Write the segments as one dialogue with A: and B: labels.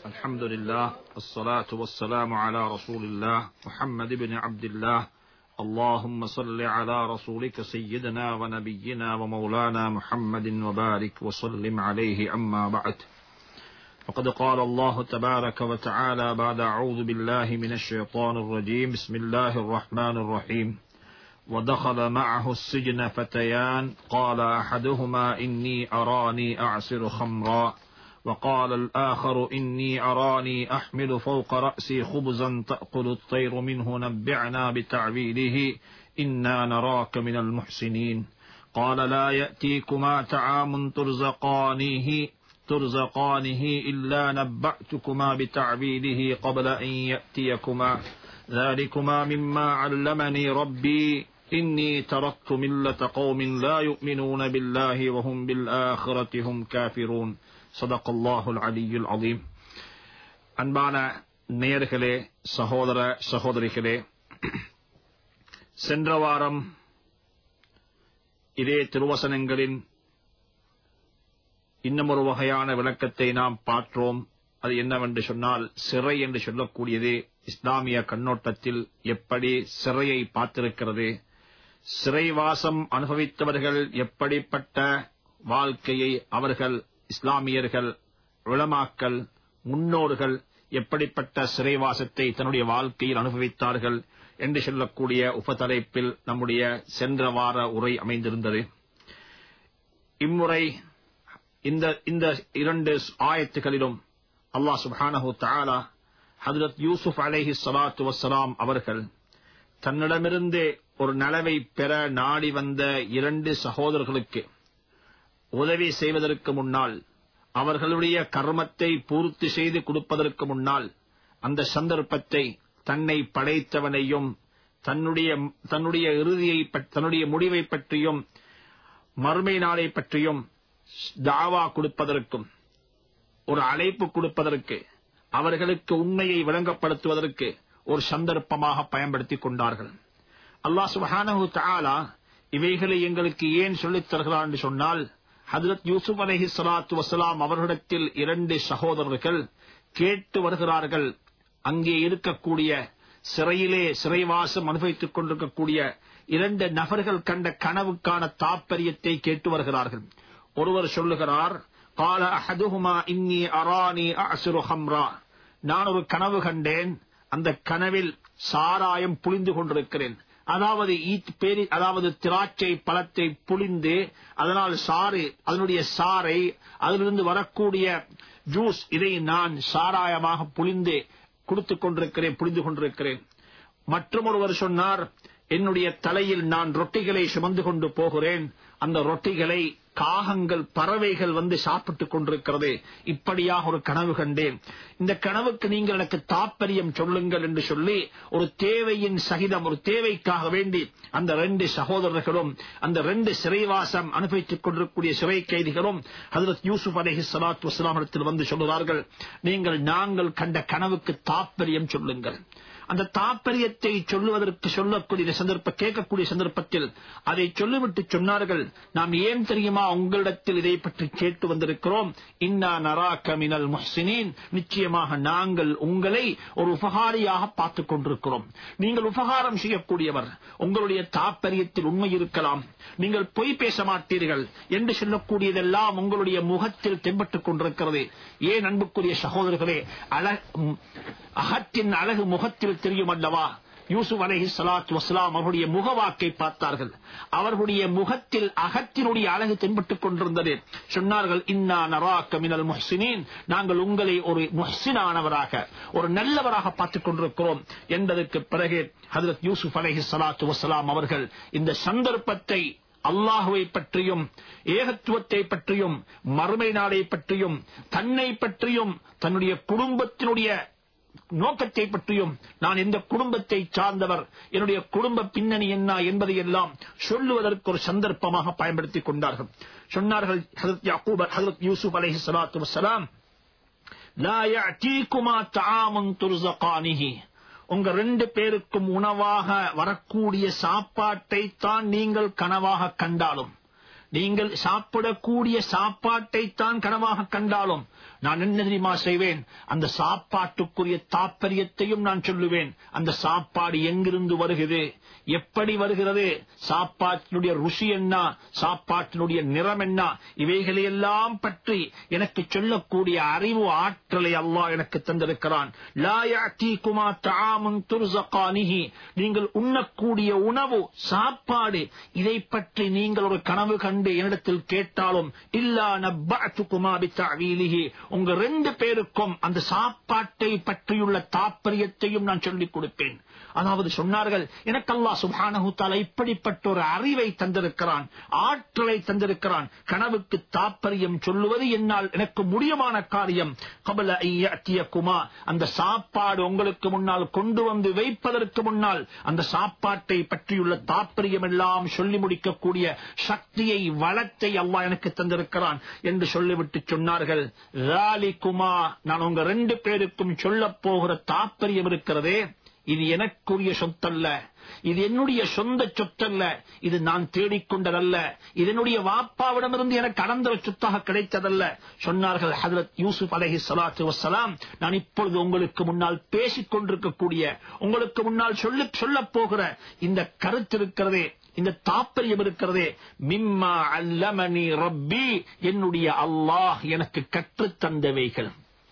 A: الحمد لله الصلاة والسلام على رسول الله محمد بن عبد الله اللهم صل على رسولك سيدنا ونبينا ومولانا محمد وبارك وسلم عليه أما بعد وقد قال الله تبارك وتعالى بعد أعوذ بالله من الشيطان الرجيم بسم الله الرحمن الرحيم ودخل معه السجن فتيان قال أحدهما إني أراني أعصر خمرا وقال الآخر إني أراني أحمل فوق رأسي خبزا تأكل الطير منه نبعنا بتعبيده إنا نراك من المحسنين قال لا يأتيكما طعام ترزقانيه ترزقانه إلا نبأتكما بتعبيده قبل أن يأتيكما ذلكما مما علمني ربي إني تركت ملة قوم لا يؤمنون بالله وهم بالآخرة هم كافرون صدق الله العلي العظيم அன்பான நேயர்களே சகோதர சகோதரிகளே சென்ற வாரம் இதே திருவசனங்களின் இன்னும் ஒரு வகையான விளக்கத்தை நாம் பார்த்தோம் அது என்னவென்று சொன்னால் சிறை என்று சொல்லக்கூடியது இஸ்லாமிய கண்ணோட்டத்தில் எப்படி சிறையை பார்த்திருக்கிறது சிறைவாசம் அனுபவித்தவர்கள் எப்படிப்பட்ட வாழ்க்கையை அவர்கள் இஸ்லாமியர்கள் உளமாக்கல் முன்னோர்கள் எப்படிப்பட்ட சிறைவாசத்தை தன்னுடைய வாழ்க்கையில் அனுபவித்தார்கள் என்று சொல்லக்கூடிய உபதலைப்பில் நம்முடைய சென்ற வார உரை அமைந்திருந்தது இம்முறை இந்த இந்த இரண்டு ஆயத்துகளிலும் அல்லாஹ் சுபானஹு தாலா ஹதரத் யூசுப் அலேஹி சலாத்து வசலாம் அவர்கள் தன்னிடமிருந்து ஒரு நலவை பெற நாடி வந்த இரண்டு சகோதரர்களுக்கு உதவி செய்வதற்கு முன்னால் அவர்களுடைய கர்மத்தை பூர்த்தி செய்து கொடுப்பதற்கு முன்னால் அந்த சந்தர்ப்பத்தை தன்னை படைத்தவனையும் தன்னுடைய தன்னுடைய இறுதியை தன்னுடைய முடிவை பற்றியும் மறுமை நாளை பற்றியும் தாவா கொடுப்பதற்கும் ஒரு அழைப்பு கொடுப்பதற்கு அவர்களுக்கு உண்மையை விளங்கப்படுத்துவதற்கு ஒரு சந்தர்ப்பமாக பயன்படுத்திக் கொண்டார்கள் அல்லாஹ் சுபஹானஹு தாலா இவைகளை எங்களுக்கு ஏன் சொல்லித் தருகிறார் என்று சொன்னால் ஹதரத் யூசுப் அலஹி சலாத்து வசலாம் அவர்களிடத்தில் இரண்டு சகோதரர்கள் கேட்டு வருகிறார்கள் அங்கே இருக்கக்கூடிய சிறையிலே சிறைவாசம் அனுபவித்துக் கொண்டிருக்கக்கூடிய இரண்டு நபர்கள் கண்ட கனவுக்கான தாற்பயத்தை கேட்டு வருகிறார்கள் ஒருவர் சொல்லுகிறார் கால அஹதுஹுமா இன்னி அரானி அசுரு ஹம்ரா நான் ஒரு கனவு கண்டேன் அந்த கனவில் சாராயம் புளிந்து கொண்டிருக்கிறேன் அதாவது பேரி அதாவது திராட்சை பழத்தை புளிந்து அதனால் சாறு அதனுடைய சாறை அதிலிருந்து வரக்கூடிய ஜூஸ் இதை நான் சாராயமாக புளிந்து கொடுத்துக் கொண்டிருக்கிறேன் புளிந்து கொண்டிருக்கிறேன் மற்றும் ஒருவர் சொன்னார் என்னுடைய தலையில் நான் ரொட்டிகளை சுமந்து கொண்டு போகிறேன் அந்த ரொட்டிகளை காகங்கள் பறவைகள் வந்து சாப்பிட்டுக் கொண்டிருக்கிறது இப்படியாக ஒரு கனவு கண்டேன் இந்த கனவுக்கு நீங்கள் எனக்கு தாற்பயம் சொல்லுங்கள் என்று சொல்லி ஒரு தேவையின் சகிதம் ஒரு தேவைக்காக வேண்டி அந்த ரெண்டு சகோதரர்களும் அந்த ரெண்டு சிறைவாசம் அனுபவித்துக் கொண்டிருக்கக்கூடிய சிறை கைதிகளும் ஹசரத் யூசுப் அலஹி சலாத்து வஸ்லாமிடத்தில் வந்து சொல்லுவார்கள் நீங்கள் நாங்கள் கண்ட கனவுக்கு தாற்பயம் சொல்லுங்கள் அந்த தாற்பயத்தை சொல்லுவதற்கு சொல்லக்கூடிய சந்தர்ப்ப கேட்கக்கூடிய சந்தர்ப்பத்தில் அதை சொல்லிவிட்டு சொன்னார்கள் நாம் ஏன் தெரியுமா உங்களிடத்தில் இதை பற்றி கேட்டு வந்திருக்கிறோம் இன்னா நரா கமினல் முஹ்சினின் நிச்சயமாக நாங்கள் உங்களை ஒரு உபகாரியாக பார்த்துக் கொண்டிருக்கிறோம் நீங்கள் உபகாரம் செய்யக்கூடியவர் உங்களுடைய தாற்பயத்தில் உண்மை இருக்கலாம் நீங்கள் பொய் பேச மாட்டீர்கள் என்று சொல்லக்கூடியதெல்லாம் உங்களுடைய முகத்தில் தென்பட்டுக் கொண்டிருக்கிறது ஏன் அன்புக்குரிய சகோதரர்களே அகத்தின் அழகு முகத்தில் தெரியும் அல்லவா யூசுப் அலஹி சலாத் வஸ்லாம் அவருடைய முகவாக்கை பார்த்தார்கள் அவர்களுடைய முகத்தில் அகத்தினுடைய அழகு தென்பட்டுக் கொண்டிருந்தது சொன்னார்கள் இன்னா நராக்க மினல் முஹ்சினின் நாங்கள் உங்களை ஒரு முஹ்சினானவராக ஒரு நல்லவராக பார்த்துக் கொண்டிருக்கிறோம் என்பதற்கு பிறகு ஹதரத் யூசுப் அலஹி சலாத்து வஸ்லாம் அவர்கள் இந்த சந்தர்ப்பத்தை அல்லாஹுவை பற்றியும் ஏகத்துவத்தை பற்றியும் மறுமை நாளை பற்றியும் தன்னை பற்றியும் தன்னுடைய குடும்பத்தினுடைய நோக்கத்தை பற்றியும் நான் எந்த குடும்பத்தை சார்ந்தவர் என்னுடைய குடும்ப பின்னணி என்ன என்பதை எல்லாம் சொல்லுவதற்கு ஒரு சந்தர்ப்பமாக பயன்படுத்திக் கொண்டார்கள் சொன்னார்கள் ஹசரத் யாக்கூப் ஹசரத் யூசுப் அலஹி சலாத்து வசலாம் உங்க ரெண்டு பேருக்கும் உணவாக வரக்கூடிய சாப்பாட்டை தான் நீங்கள் கனவாக கண்டாலும் நீங்கள் சாப்பிடக்கூடிய சாப்பாட்டை தான் கனவாக கண்டாலும் நான் என்ன தெரியுமா செய்வேன் அந்த சாப்பாட்டுக்குரிய தாற்பயத்தையும் நான் சொல்லுவேன் அந்த சாப்பாடு எங்கிருந்து வருகிறது எப்படி வருகிறது சாப்பாட்டினுடைய ருசி என்ன சாப்பாட்டினுடைய நிறம் என்ன இவைகளையெல்லாம் பற்றி எனக்கு சொல்லக்கூடிய அறிவு ஆற்றலை அல்லாஹ் எனக்கு தந்திருக்கிறான் லா யஅதீகுமா தஆமுன் துர்ஸகானிஹி நீங்கள் உண்ணக்கூடிய உணவு சாப்பாடு இதை பற்றி நீங்கள் ஒரு கனவு கண்டு என்னிடத்தில் கேட்டாலும் இல்லா நப்பஅத்துகுமா பித்தஅவீலிஹி உங்க ரெண்டு பேருக்கும் அந்த சாப்பாட்டை பற்றியுள்ள தாற்பயத்தையும் நான் சொல்லிக் கொடுப்பேன் அதாவது சொன்னார்கள் எனக்கு அல்லாஹ் சுப்ஹானஹு தஆலா இப்படிப்பட்ட ஒரு அறிவை தந்திருக்கிறான் ஆற்றலை தந்திருக்கிறான் கனவுக்கு தாற்பயம் சொல்லுவது என்னால் எனக்கு முடியுமான காரியம் கபல ஐயத்தியக்குமா அந்த சாப்பாடு உங்களுக்கு முன்னால் கொண்டு வந்து வைப்பதற்கு முன்னால் அந்த சாப்பாட்டை பற்றியுள்ள தாற்பயம் எல்லாம் சொல்லி முடிக்கக்கூடிய சக்தியை வளத்தை அல்லாஹ் எனக்கு தந்திருக்கிறான் என்று சொல்லிவிட்டு சொன்னார்கள் ராலிகுமா நான் உங்க ரெண்டு பேருக்கும் சொல்லப் போகிற தாற்பயம் இருக்கிறதே இது எனக்குரிய சொத்தல்ல இது என்னுடைய சொந்த சொத்தல்ல இது நான் தேடிக்கொண்டதல்ல இது என்னுடைய வாப்பாவிடமிருந்து எனக்கு அனந்தர சொத்தாக கிடைத்ததல்ல சொன்னார்கள் ஹதரத் யூசுப் அலஹி சலாத்து வசலாம் நான் இப்பொழுது உங்களுக்கு முன்னால் பேசிக் கொண்டிருக்கக்கூடிய உங்களுக்கு முன்னால் சொல்லி சொல்லப் போகிற இந்த கருத்து இருக்கிறதே இந்த தாற்பயம் இருக்கிறதே மிம்மா அல்லமணி ரப்பி என்னுடைய அல்லாஹ் எனக்கு கற்றுத் தந்தவைகள்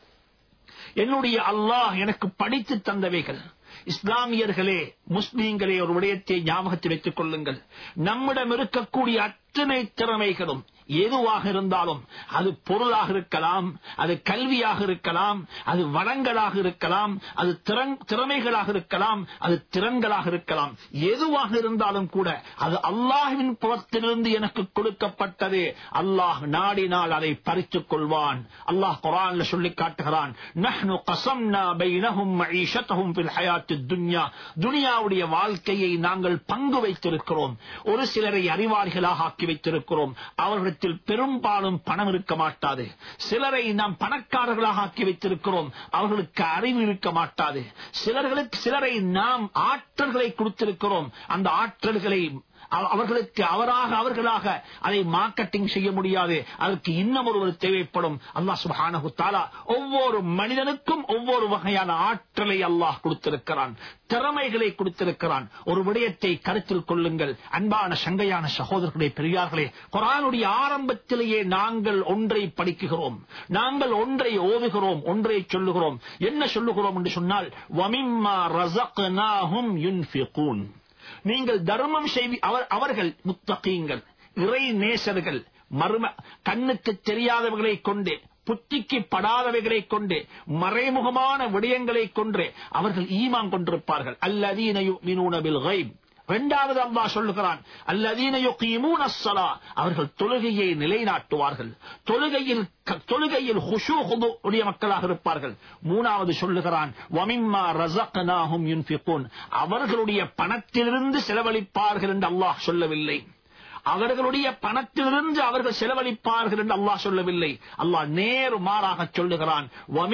A: என்னுடைய அல்லாஹ் எனக்கு படித்து தந்தவைகள் இஸ்லாமியர்களே முஸ்லீம்களே ஒரு விடயத்தை ஞாபகத்தில் வைத்துக் கொள்ளுங்கள் நம்மிடம் இருக்கக்கூடிய அத்தனை திறமைகளும் எதுவாக இருந்தாலும் அது பொருளாக இருக்கலாம் அது கல்வியாக இருக்கலாம் அது வளங்களாக இருக்கலாம் அது திறமைகளாக இருக்கலாம் அது திறன்களாக இருக்கலாம் எதுவாக இருந்தாலும் கூட அது அல்லாஹுவின் புறத்திலிருந்து எனக்கு கொடுக்கப்பட்டது அல்லாஹ் நாடினால் அதை பறித்துக் கொள்வான் அல்லாஹ் குரான்ல சொல்லி காட்டுகிறான் நஹ்னு கசம்னா பைனஹும் மஈஷத்தஹும் ஃபில் ஹயாத்தித் துன்யா துனியாவுடைய வாழ்க்கையை நாங்கள் பங்கு வைத்திருக்கிறோம் ஒரு சிலரை அறிவாளிகளாக ஆக்கி வைத்திருக்கிறோம் அவர்கள் இடத்தில் பெரும்பாலும் பணம் இருக்க மாட்டாது சிலரை நாம் பணக்காரர்களாக ஆக்கி வைத்திருக்கிறோம் அவர்களுக்கு அறிவு இருக்க மாட்டாது சிலர்களுக்கு சிலரை நாம் ஆற்றல்களை கொடுத்திருக்கிறோம் அந்த ஆற்றல்களை அவர்களுக்கு அவராக அவர்களாக அதை மார்க்கெட்டிங் செய்ய முடியாது அதற்கு இன்னும் ஒருவர் தேவைப்படும் அல்லாஹ் சுபானு தாலா ஒவ்வொரு மனிதனுக்கும் ஒவ்வொரு வகையான ஆற்றலை அல்லாஹ் கொடுத்திருக்கிறான் திறமைகளை கொடுத்திருக்கிறான் ஒரு விடயத்தை கருத்தில் கொள்ளுங்கள் அன்பான சங்கையான சகோதரர்களே பெரியார்களே குரானுடைய ஆரம்பத்திலேயே நாங்கள் ஒன்றை படிக்குகிறோம் நாங்கள் ஒன்றை ஓதுகிறோம் ஒன்றை சொல்லுகிறோம் என்ன சொல்லுகிறோம் என்று சொன்னால் வமிம்மா ரசக்னாஹும் யுன்ஃபிகூன் நீங்கள் தர்மம் செய்வி அவர்கள் முத்தகீங்கள் இறை நேசர்கள் மர்ம கண்ணுக்கு தெரியாதவர்களை கொண்டு புத்திக்கு படாதவைகளை கொண்டு மறைமுகமான விடயங்களை கொண்டு அவர்கள் ஈமான் கொண்டிருப்பார்கள் அல்லதீனபில் இரண்டாவது அல்லா சொல்லுகிறான் அல்லதீனயுக்கீமூனஸ்ஸலா அவர்கள் தொழுகையை நிலைநாட்டுவார்கள் தொழுகையில் தொழுகையில் உடைய மக்களாக இருப்பார்கள் மூணாவது சொல்லுகிறான் வமிம்மா ரசக்னாஹும் யுன்ஃபிகூன் அவர்களுடைய பணத்திலிருந்து செலவழிப்பார்கள் என்று அல்லாஹ் சொல்லவில்லை அவர்களுடைய பணத்திலிருந்து அவர்கள் செலவழிப்பார்கள் என்று அல்லாஹ் சொல்லவில்லை அல்லாஹ் நேரு மாறாக சொல்லுகிறான்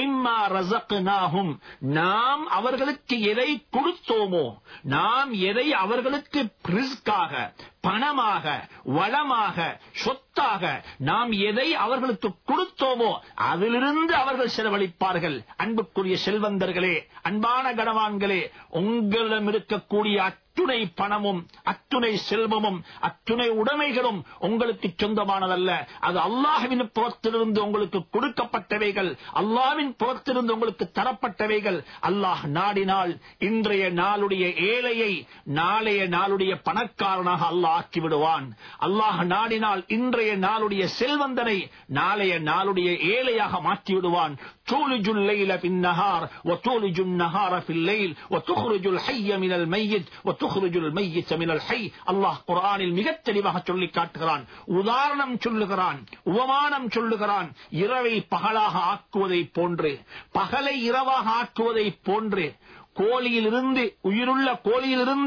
A: நாம் அவர்களுக்கு எதை கொடுத்தோமோ நாம் எதை அவர்களுக்கு பிரிஸ்காக பணமாக வளமாக சொத்தாக நாம் எதை அவர்களுக்கு கொடுத்தோமோ அதிலிருந்து அவர்கள் செலவழிப்பார்கள் அன்புக்குரிய செல்வந்தர்களே அன்பான கனவான்களே உங்களிடம் இருக்கக்கூடிய அத்துணை பணமும் அத்துணை செல்வமும் அத்துணை உடைமைகளும் உங்களுக்கு சொந்தமானதல்ல அது அல்லாஹுவின் புறத்திலிருந்து உங்களுக்கு கொடுக்கப்பட்டவைகள் அல்லாவின் புறத்திலிருந்து உங்களுக்கு தரப்பட்டவைகள் அல்லாஹ் நாடினால் இன்றைய நாளுடைய ஏழையை நாளைய நாளுடைய பணக்காரனாக அல்லாஹ் ஆக்கி விடுவான் அல்லாஹ் நாடினால் இன்றைய நாளுடைய செல்வந்தனை நாளைய நாளுடைய ஏழையாக மாற்றி விடுவான் تولج الليل في النهار وتولج النهار في الليل وتخرج الحي من الميت وتخرج الميت من الحي الله குர்ஆனில் மிகத் தெளிவாக சொல்லி காட்டுகிறான் உதாரணம் சொல்லுகிறான் உபமானம் சொல்லுகிறான் இரவை பகலாக ஆக்குவதை போன்று பகலை இரவாக ஆக்குவதை போன்று கோழியிலிருந்து உயிருள்ள கோழியிலிருந்து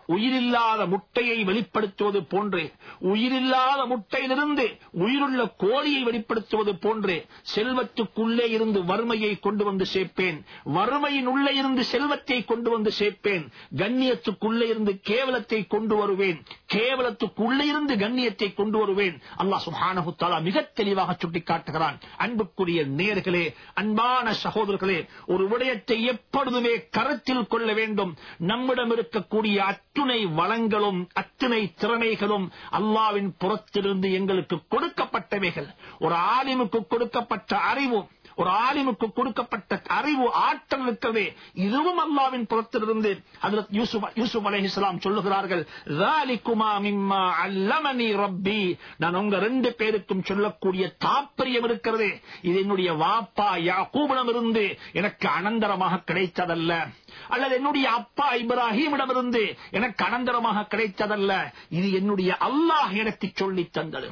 A: உயிரில்லாத முட்டையை வெளிப்படுத்துவது போன்று உயிரில்லாத முட்டையிலிருந்து உயிருள்ள கோழியை வெளிப்படுத்துவது போன்று செல்வத்துக்குள்ளே இருந்து வறுமையை கொண்டு வந்து சேர்ப்பேன் வறுமையின் உள்ளே இருந்து செல்வத்தை கொண்டு வந்து சேர்ப்பேன் கண்ணியத்துக்குள்ளே இருந்து கேவலத்தை கொண்டு வருவேன் கேவலத்துக்குள்ளே இருந்து கண்ணியத்தை கொண்டு வருவேன் அல்லாஹ் சுப்ஹானஹு தஆலா மிக தெளிவாக சுட்டிக்காட்டுகிறான் அன்புக்குரிய நேர்களே அன்பான சகோதரர்களே ஒரு விடயத்தை எப்பொழுதுமே கருத்தில் கொள்ள வேண்டும் நம்மிடம் இருக்கக்கூடிய அத்துணை வளங்களும் அத்துணை திறமைகளும் அல்லாவின் புறத்திலிருந்து எங்களுக்கு கொடுக்கப்பட்டவைகள் ஒரு ஆலிமுக்கு கொடுக்கப்பட்ட அறிவு ஒரு ஆலிமுக்கு கொடுக்கப்பட்ட அறிவு ஆற்றல் இருக்கவே இதுவும் அல்லாவின் புறத்திலிருந்து அதில் யூசுப் யூசுப் அலைஹிஸ்ஸலாம் சொல்லுகிறார்கள் "ذَلِكُمَا مِمَّا عَلَّمَنِي رَبِّي." நான் உங்க ரெண்டு பேருக்கும் சொல்லக்கூடிய தாற்பயம் இருக்கிறது இது என்னுடைய வாப்பா யாக்கூபிடம் இருந்து எனக்கு அனந்தரமாக கிடைத்ததல்ல அல்லது என்னுடைய அப்பா இப்ராஹிமிடமிருந்து எனக்கு அனந்தரமாக கிடைத்ததல்ல இது என்னுடைய அல்லாஹ் எனக்கு சொல்லித் தந்தது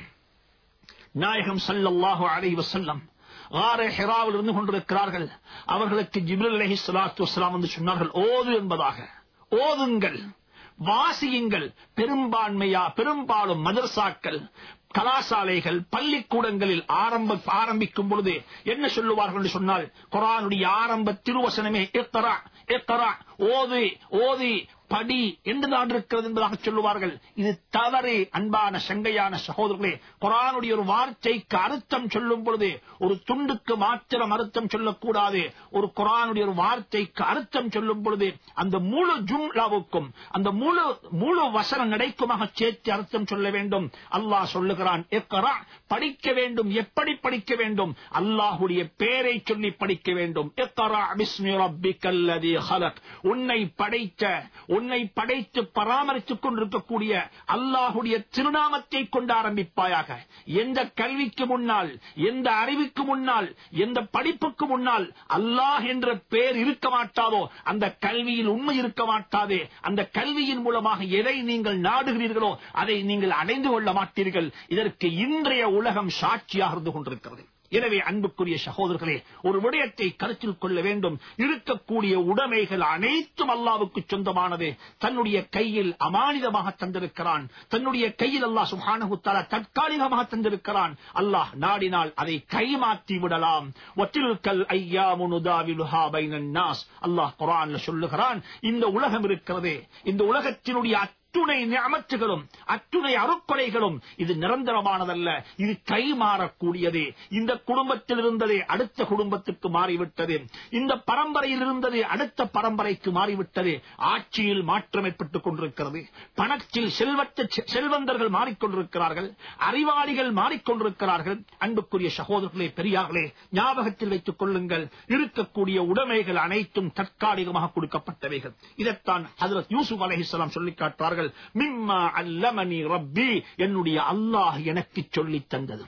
A: நாயகம் ஸல்லல்லாஹு அலைஹி வஸல்லம் ஆறு ஹெராவில் இருந்து கொண்டிருக்கிறார்கள் அவர்களுக்கு ஜிப்ரல் அலஹி சலாத்து வஸ்லாம் வந்து சொன்னார்கள் ஓது என்பதாக ஓதுங்கள் வாசியுங்கள் பெரும்பான்மையா பெரும்பாலும் மதர்சாக்கள் கலாசாலைகள் பள்ளிக்கூடங்களில் ஆரம்ப ஆரம்பிக்கும் பொழுது என்ன சொல்லுவார்கள் என்று சொன்னால் குரானுடைய ஆரம்ப திருவசனமே எத்தரா எத்தரா ஓது ஓதி படி என்றுதான் இருக்கிறது என்பதாக சொல்லுவார்கள் இது தவறு அன்பான சங்கையான சகோதரர்களே குரானுடைய ஒரு வார்த்தைக்கு அர்த்தம் சொல்லும் பொழுது ஒரு துண்டுக்கு மாத்திரம் அர்த்தம் சொல்லக்கூடாது ஒரு குரானுடைய ஒரு வார்த்தைக்கு அர்த்தம் சொல்லும் பொழுது அந்த முழு ஜும்லாவுக்கும் அந்த முழு முழு வசன நடைக்குமாக சேர்த்து அர்த்தம் சொல்ல வேண்டும் அல்லாஹ் சொல்லுகிறான் "இக்ரா", படிக்க வேண்டும் எப்படி படிக்க வேண்டும் அல்லாஹுடைய பேரை சொல்லி படிக்க வேண்டும் "இக்ரா பிஸ்மி ரப்பிக்கல் லதீ ஹலக்". உன்னை படைத்த உன்னை படைத்து பராமரித்துக் கொண்டிருக்கக்கூடிய அல்லாஹுடைய திருநாமத்தை கொண்டு ஆரம்பிப்பாயாக எந்த கல்விக்கு முன்னால் எந்த அறிவுக்கு முன்னால் எந்த படிப்புக்கு முன்னால் அல்லாஹ் என்ற பெயர் இருக்க மாட்டாதோ அந்த கல்வியில் உண்மை இருக்க மாட்டாதே அந்த கல்வியின் மூலமாக எதை நீங்கள் நாடுகிறீர்களோ அதை நீங்கள் அடைந்து கொள்ள மாட்டீர்கள் இதற்கு இன்றைய உலகம் சாட்சியாக இருந்து கொண்டிருக்கிறது எனவே அன்புக்குரிய சகோதரர்களே ஒரு விடயத்தை கருத்தில் கொள்ள வேண்டும் இருக்கக்கூடிய உடைமைகள் அனைத்தும் அல்லாவுக்கு சொந்தமானது தன்னுடைய கையில் அமானிதமாக தந்திருக்கிறான் தன்னுடைய கையில் அல்லாஹ் சுபானகுத்தால தற்காலிகமாக தந்திருக்கிறான் அல்லாஹ் நாடினால் அதை கைமாற்றி விடலாம் ஒற்றில்கல் ஐயா முனுதாவிலுஹா பைனன் நாஸ் அல்லாஹ் குரான்ல சொல்லுகிறான் இந்த உலகம் இருக்கிறதே இந்த உலகத்தினுடைய அத்துணை நியமத்துகளும் அத்துணை அருப்படைகளும் இது நிரந்தரமானதல்ல இது கைமாறக்கூடியது இந்த குடும்பத்தில் இருந்ததே அடுத்த குடும்பத்துக்கு மாறிவிட்டது இந்த பரம்பரையில் இருந்தது அடுத்த பரம்பரைக்கு மாறிவிட்டது ஆட்சியில் மாற்றம் ஏற்பட்டுக் கொண்டிருக்கிறது பணத்தில் செல்வத்த செல்வந்தர்கள் மாறிக்கொண்டிருக்கிறார்கள் அறிவாளிகள் மாறிக்கொண்டிருக்கிறார்கள் அன்புக்குரிய சகோதரர்களே பெரியார்களே ஞாபகத்தில் வைத்துக் கொள்ளுங்கள் இருக்கக்கூடிய உடைமைகள் அனைத்தும் தற்காலிகமாக கொடுக்கப்பட்டவைகள் இதைத்தான் ஹதரத் யூசுப் அலைஹிஸ்ஸலாம் சொல்லிக் காட்டுவார்கள் மிம்மா அல்லமனி ரப்பி என்னுடைய அல்லாஹ் எனக்கு சொல்லித் தந்தது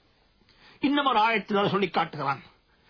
A: இன்னும் ஒரு ஆயத்தில் சொல்லி காட்டுகிறான்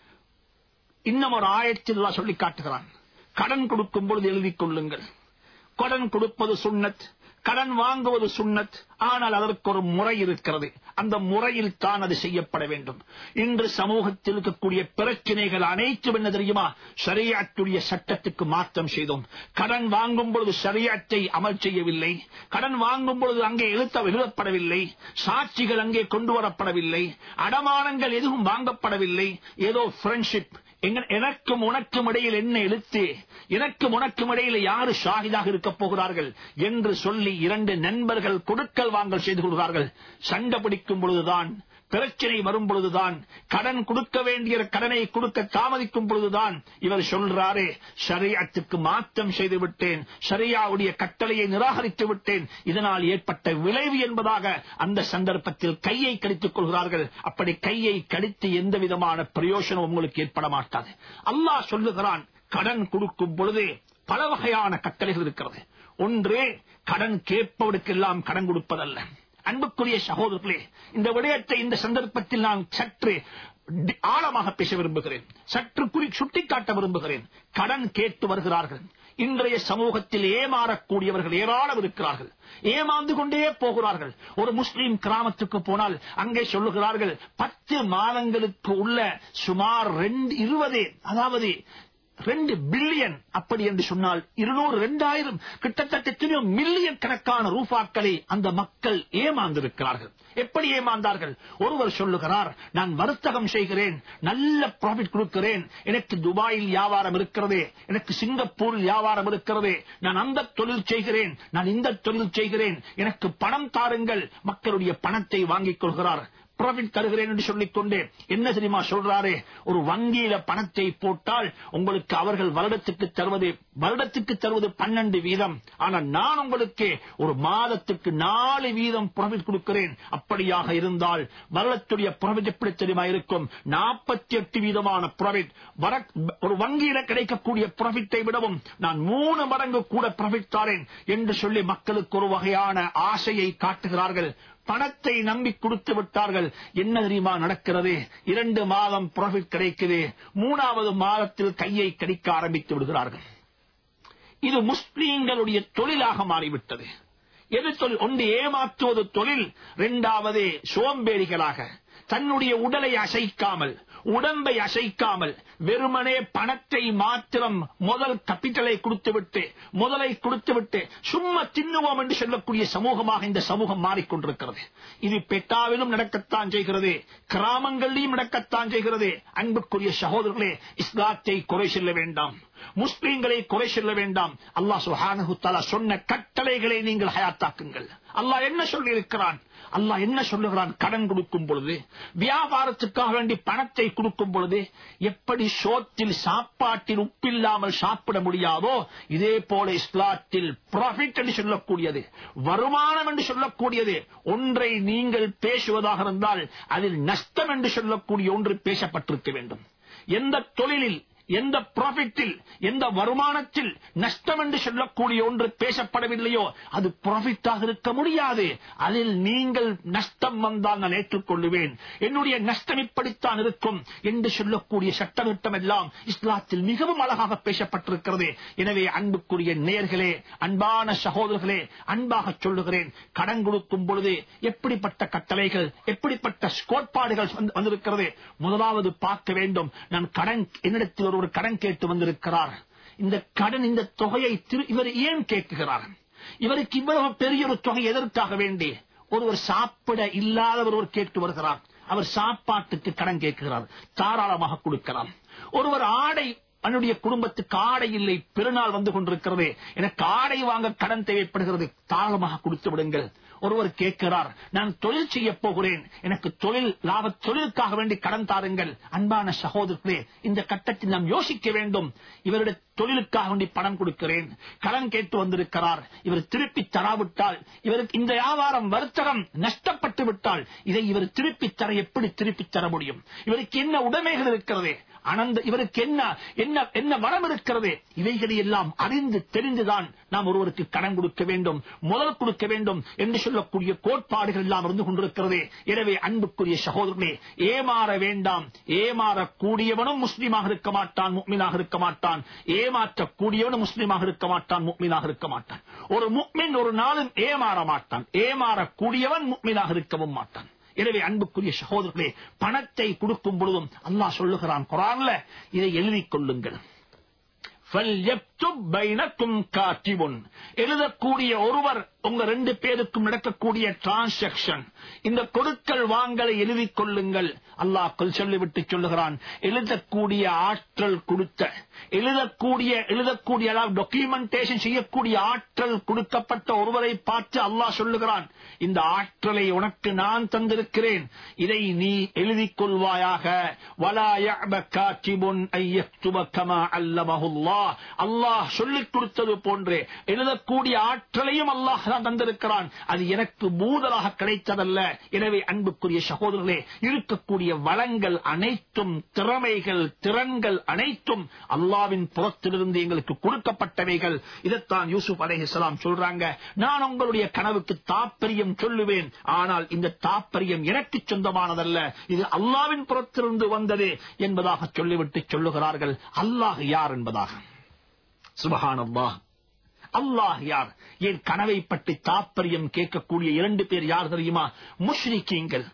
A: இன்னும் ஒரு ஆயத்தில் சொல்லி காட்டுகிறான் கடன் கொடுக்கும் பொழுது எழுதிக் கொள்ளுங்கள் கடன் கொடுப்பது சுண்ணத் கடன் வாங்குவது சுண்ணத் ஆனால் அதற்கு ஒரு முறை இருக்கிறது அந்த முறையில் தான் அது செய்யப்பட வேண்டும் இன்று சமூகத்தில் இருக்கக்கூடிய பிரச்சனைகள் அனைத்தும் என்ன தெரியுமா சரியாத்துடைய சட்டத்துக்கு மாற்றம் செய்தோம் கடன் வாங்கும் பொழுது சரியாத்தை அமல் செய்யவில்லை கடன் வாங்கும் பொழுது அங்கே எழுத்த எழுதப்படவில்லை சாட்சிகள் அங்கே கொண்டு வரப்படவில்லை அடமானங்கள் எதுவும் வாங்கப்படவில்லை ஏதோ ஃப்ரெண்ட்ஷிப் எனக்கும் உனக்கும் இடையில் என்ன எழுத்து எனக்கும் உனக்கும் இடையில் யாரு ஷாகிதாக இருக்க போகிறார்கள் என்று சொல்லி இரண்டு நண்பர்கள் கொடுக்கல் வாங்கல் செய்து கொள்கிறார்கள் சண்டை பிடிக்கும் பொழுதுதான் பிரச்சனை வரும் பொழுதுதான் கடன் கொடுக்க வேண்டிய கடனை கொடுக்க தாமதிக்கும் பொழுதுதான் இவர் சொல்றாரே ஷரியாத்துக்கு மாற்றம் செய்து விட்டேன் ஷரியாவுடைய கட்டளையை நிராகரித்து விட்டேன் இதனால் ஏற்பட்ட விளைவு என்பதாக அந்த சந்தர்ப்பத்தில் கையை கடித்துக் கொள்கிறார்கள் அப்படி கையை கடித்து எந்த விதமான பிரயோஜனம் உங்களுக்கு ஏற்பட மாட்டாது அல்லாஹ் சொல்லுகிறான் கடன் கொடுக்கும் பொழுது பல வகையான கட்டளைகள் இருக்கிறது ஒன்று கடன் கேட்பவருக்கெல்லாம் கடன் கொடுப்பதல்ல அன்புக்குரிய சகோதரர்களே இந்த விடயத்தை இந்த சந்தர்ப்பத்தில் நான் சற்று ஆழமாக பேச விரும்புகிறேன் சற்று குறி சுட்டிக்காட்ட விரும்புகிறேன் கடன் கேட்டு வருகிறார்கள் இன்றைய சமூகத்தில் ஏமாறக்கூடியவர்கள் ஏராளம் இருக்கிறார்கள் ஏமாந்து கொண்டே போகிறார்கள் ஒரு முஸ்லீம் கிராமத்துக்கு போனால் அங்கே சொல்லுகிறார்கள் பத்து மாதங்களுக்கு உள்ள சுமார் ரெண்டு இருபது அதாவது ரெண்டு பில்லியன் அப்படி என்று சொன்னால் இருநூறு ரெண்டாயிரம் கிட்டத்தட்ட எத்தனையோ மில்லியன் கணக்கான ரூபாக்களை அந்த மக்கள் ஏமாந்திருக்கிறார்கள் எப்படி ஏமாந்தார்கள் ஒருவர் சொல்லுகிறார் நான் வர்த்தகம் செய்கிறேன் நல்ல ப்ராஃபிட் கொடுக்கிறேன் எனக்கு துபாயில் வியாபாரம் இருக்கிறது எனக்கு சிங்கப்பூரில் வியாபாரம் இருக்கிறது நான் அந்த தொழில் செய்கிறேன் நான் இந்த தொழில் செய்கிறேன் எனக்கு பணம் தாருங்கள் மக்களுடைய பணத்தை வாங்கிக் கொள்கிறார் ப்ராஃபிட் தருகிறேன் என்று சொல்லிக் கொண்டு என்ன தெரியுமா சொல்றாரு ஒரு வங்கியில பணத்தை போட்டால் உங்களுக்கு அவர்கள் வருடத்துக்கு தருவது வருடத்துக்கு தருவது பன்னெண்டு வீதம் ஆனால் நான் உங்களுக்கு ஒரு மாதத்துக்கு நாலு வீதம் ப்ராஃபிட் கொடுக்கிறேன் அப்படியாக இருந்தால் வருடத்துடைய ப்ராஃபிட் எப்படி தெரியுமா இருக்கும் நாற்பத்தி எட்டு வீதமான ப்ராஃபிட் ஒரு வங்கியில கிடைக்கக்கூடிய ப்ராஃபிட்டை விடவும் நான் மூணு மடங்கு கூட ப்ராஃபிட் தாரேன் என்று சொல்லி மக்களுக்கு ஒரு வகையான ஆசையை காட்டுகிறார்கள் பணத்தை நம்பி கொடுத்து விட்டார்கள் என்ன தெரியுமா நடக்கிறது இரண்டு மாதம் ப்ராஃபிட் கிடைக்குது மூணாவது மாதத்தில் கையை கடிக்க ஆரம்பித்து விடுகிறார்கள் இது முஸ்லீம்களுடைய தொழிலாக மாறிவிட்டது எது தொழில் ஒன்று ஏமாற்றுவது தொழில் இரண்டாவது சோம்பேறிகளாக தன்னுடைய உடலை அசைக்காமல் உடம்பை அசைக்காமல் வெறுமனே பணத்தை மாத்திரம் முதல் கேபிட்டலை கொடுத்துவிட்டு முதலை கொடுத்துவிட்டு சும்மா தின்னுவோம் என்று சொல்லக்கூடிய சமூகமாக இந்த சமூகம் மாறிக்கொண்டிருக்கிறது இது பெட்டாவிலும் நடக்கத்தான் செய்கிறது கிராமங்களிலும் நடக்கத்தான் செய்கிறது அன்புக்குரிய சகோதரர்களே இஸ்லாத்தை குறை செல்ல வேண்டாம் முஸ்லீம்களை குறை செல்ல வேண்டாம் அல்லாஹ் சுஹானஹு தஆலா சொன்ன கட்டளைகளை நீங்கள் ஹயாத்தாக்குங்கள் அல்லாஹ் என்ன சொல்லி இருக்கிறான் அல்லாஹ் என்ன சொல்லுகிறான் கடன் கொடுக்கும் பொழுது வியாபாரத்துக்காக வேண்டி பணத்தை கொடுக்கும் பொழுது எப்படி சோத்தில் சாப்பாட்டில் உப்பில்லாமல் சாப்பிட முடியாதோ இதே போல இஸ்லாத்தில் ப்ராஃபிட் என்று சொல்லக்கூடியது வருமானம் என்று சொல்லக்கூடியது ஒன்றை நீங்கள் பேசுவதாக இருந்தால் அதில் நஷ்டம் என்று சொல்லக்கூடிய ஒன்று பேசப்பட்டிருக்க வேண்டும் எந்த தொழிலில் எந்த ப்ராஃபிட்டில் எந்த வருமானத்தில் நஷ்டம் என்று சொல்லக்கூடிய ஒன்று பேசப்படவில்லையோ அது ப்ராஃபிட்டாக இருக்க முடியாது அதில் நீங்கள் நஷ்டம் வந்தால் நான் ஏற்றுக்கொள்ளுவேன் என்னுடைய நஷ்டம் இப்படித்தான் இருக்கும் என்று சொல்லக்கூடிய சட்டத்திட்டம் எல்லாம் இஸ்லாத்தில் மிகவும் அழகாக பேசப்பட்டிருக்கிறது எனவே அன்புக்குரிய நேர்களே அன்பான சகோதரர்களே அன்பாக சொல்லுகிறேன் கடன் கொடுக்கும் பொழுது எப்படிப்பட்ட கட்டளைகள் எப்படிப்பட்ட கோட்பாடுகள் வந்திருக்கிறது முதலாவது பார்க்க வேண்டும் நான் கடன் என்னிடத்தில் ஒரு ஒரு கடன் கேட்டு வந்திருக்கிறார் இந்த கடன் இந்த தொகையை இவர் ஏன் கேட்கிறார் இவருக்கு இவ்வளவு பெரிய ஒரு தொகை எதற்காக வேண்டி ஒருவர் சாப்பிட இல்லாதவர் ஒரு கேட்டு வருகிறார் அவர் சாப்பாட்டுக்கு கடன் கேட்கிறார் தாராளமாக கொடுக்கலாம் ஒருவர் ஆடை தன்னுடைய குடும்பத்துக்கு ஆடை இல்லை பெருநாள் வந்து கொண்டிருக்கிறது எனக்கு ஆடை வாங்க கடன் தேவைப்படுகிறது தாராளமாக கொடுத்து விடுங்கள் ஒருவர் கேட்கிறார் நான் தொழில் செய்ய போகிறேன் எனக்கு தொழில் லாப தொழிலுக்காக வேண்டி கடன் தாருங்கள் அன்பான சகோதரர்களே இந்த கட்டத்தில் நாம் யோசிக்க வேண்டும் இவருடைய தொழிலுக்காக வேண்டி பணம் கொடுக்கிறேன் கடன் கேட்டு வந்திருக்கிறார் இவர் திருப்பி தராவிட்டால் இவருக்கு இந்த வியாபாரம் வர்த்தகம் நஷ்டப்பட்டு விட்டால் இதை இவர் திருப்பி தர எப்படி திருப்பி தர முடியும் இவருக்கு என்ன உடைமைகள் இருக்கிறது அனந்த இவருக்கு என்ன என்ன என்ன வரம் இருக்கிறது இவைகளை எல்லாம் அறிந்து தெரிந்துதான் நாம் ஒருவருக்கு கடன் கொடுக்க வேண்டும் முதல் கொடுக்க வேண்டும் என்று சொல்லக்கூடிய கோட்பாடுகள் எல்லாம் இருந்து கொண்டிருக்கிறது எனவே அன்புக்குரிய சகோதரர்களே ஏமாற வேண்டாம் ஏமாறக்கூடியவனும் முஸ்லீமாக இருக்க மாட்டான் முக்மீனாக இருக்க மாட்டான் ஏமாற்றக்கூடியவனும் முஸ்லீமாக இருக்க மாட்டான் முக்மீனாக இருக்க மாட்டான் ஒரு முக்மின் ஒரு நாளும் ஏமாற மாட்டான் ஏமாறக்கூடியவன் முக்மீனாக இருக்கவும் மாட்டான் எனவே அன்புக்குரிய சகோதரர்களே பணத்தை கொடுக்கும் பொழுதும் அல்லாஹ் சொல்லுகிறான் குரான்ல இதை எழுதிக் கொள்ளுங்கள் எழுதக்கூடிய ஒருவர் உங்க ரெண்டு பேருக்கும் நடக்கக்கூடிய டிரான்சாக்சன் இந்த கொடுக்கல் வாங்கலை எழுதிக் கொள்ளுங்கள் அல்லாஹ் சொல்லிவிட்டு சொல்லுகிறான் எழுதக்கூடிய ஆற்றல் கொடுத்த எழுதக்கூடிய எழுதக்கூடிய டாக்குமெண்டேஷன் செய்யக்கூடிய ஆற்றல் கொடுக்கப்பட்ட ஒருவரை பார்த்து அல்லாஹ் சொல்லுகிறான் இந்த ஆற்றலை உனக்கு நான் தந்திருக்கிறேன் இதை நீ எழுதிக் கொள்வாயாக அல்லாஹ் சொல்லிக் கொடுத்தது போன்று எழுதக்கூடிய ஆற்றலையும் அல்லாஹ் தான் தந்திருக்கிறான் அது எனக்கு மூதலாக கிடைத்ததல்ல எனவே அன்புக்குரிய சகோதரர்களே இருக்கக்கூடிய வளங்கள் அனைத்தும் திறமைகள் திறன்கள் அனைத்தும் அல்லாவின் புறத்திலிருந்து எங்களுக்கு கொடுக்கப்பட்டவைகள் இதைத்தான் யூசுப் அலைஹிஸ்லாம் சொல்றாங்க நான் உங்களுடைய கனவுக்கு தாப்பரியம் சொல்லுவேன் ஆனால் இந்த தாப்பரியம் எனக்கு சொந்தமானதல்ல இது அல்லாவின் புறத்திலிருந்து வந்தது என்பதாக சொல்லிவிட்டு சொல்லுகிறார்கள் அல்லாஹ் யார் என்பதாக சுபஹானல்லாஹ் அல்லாஹ் யார் என் கனவை பற்றி தாற்பயம் கேட்கக்கூடிய இரண்டு பேர் யார் தெரியுமா முஷ்ரிக்கீங்கள்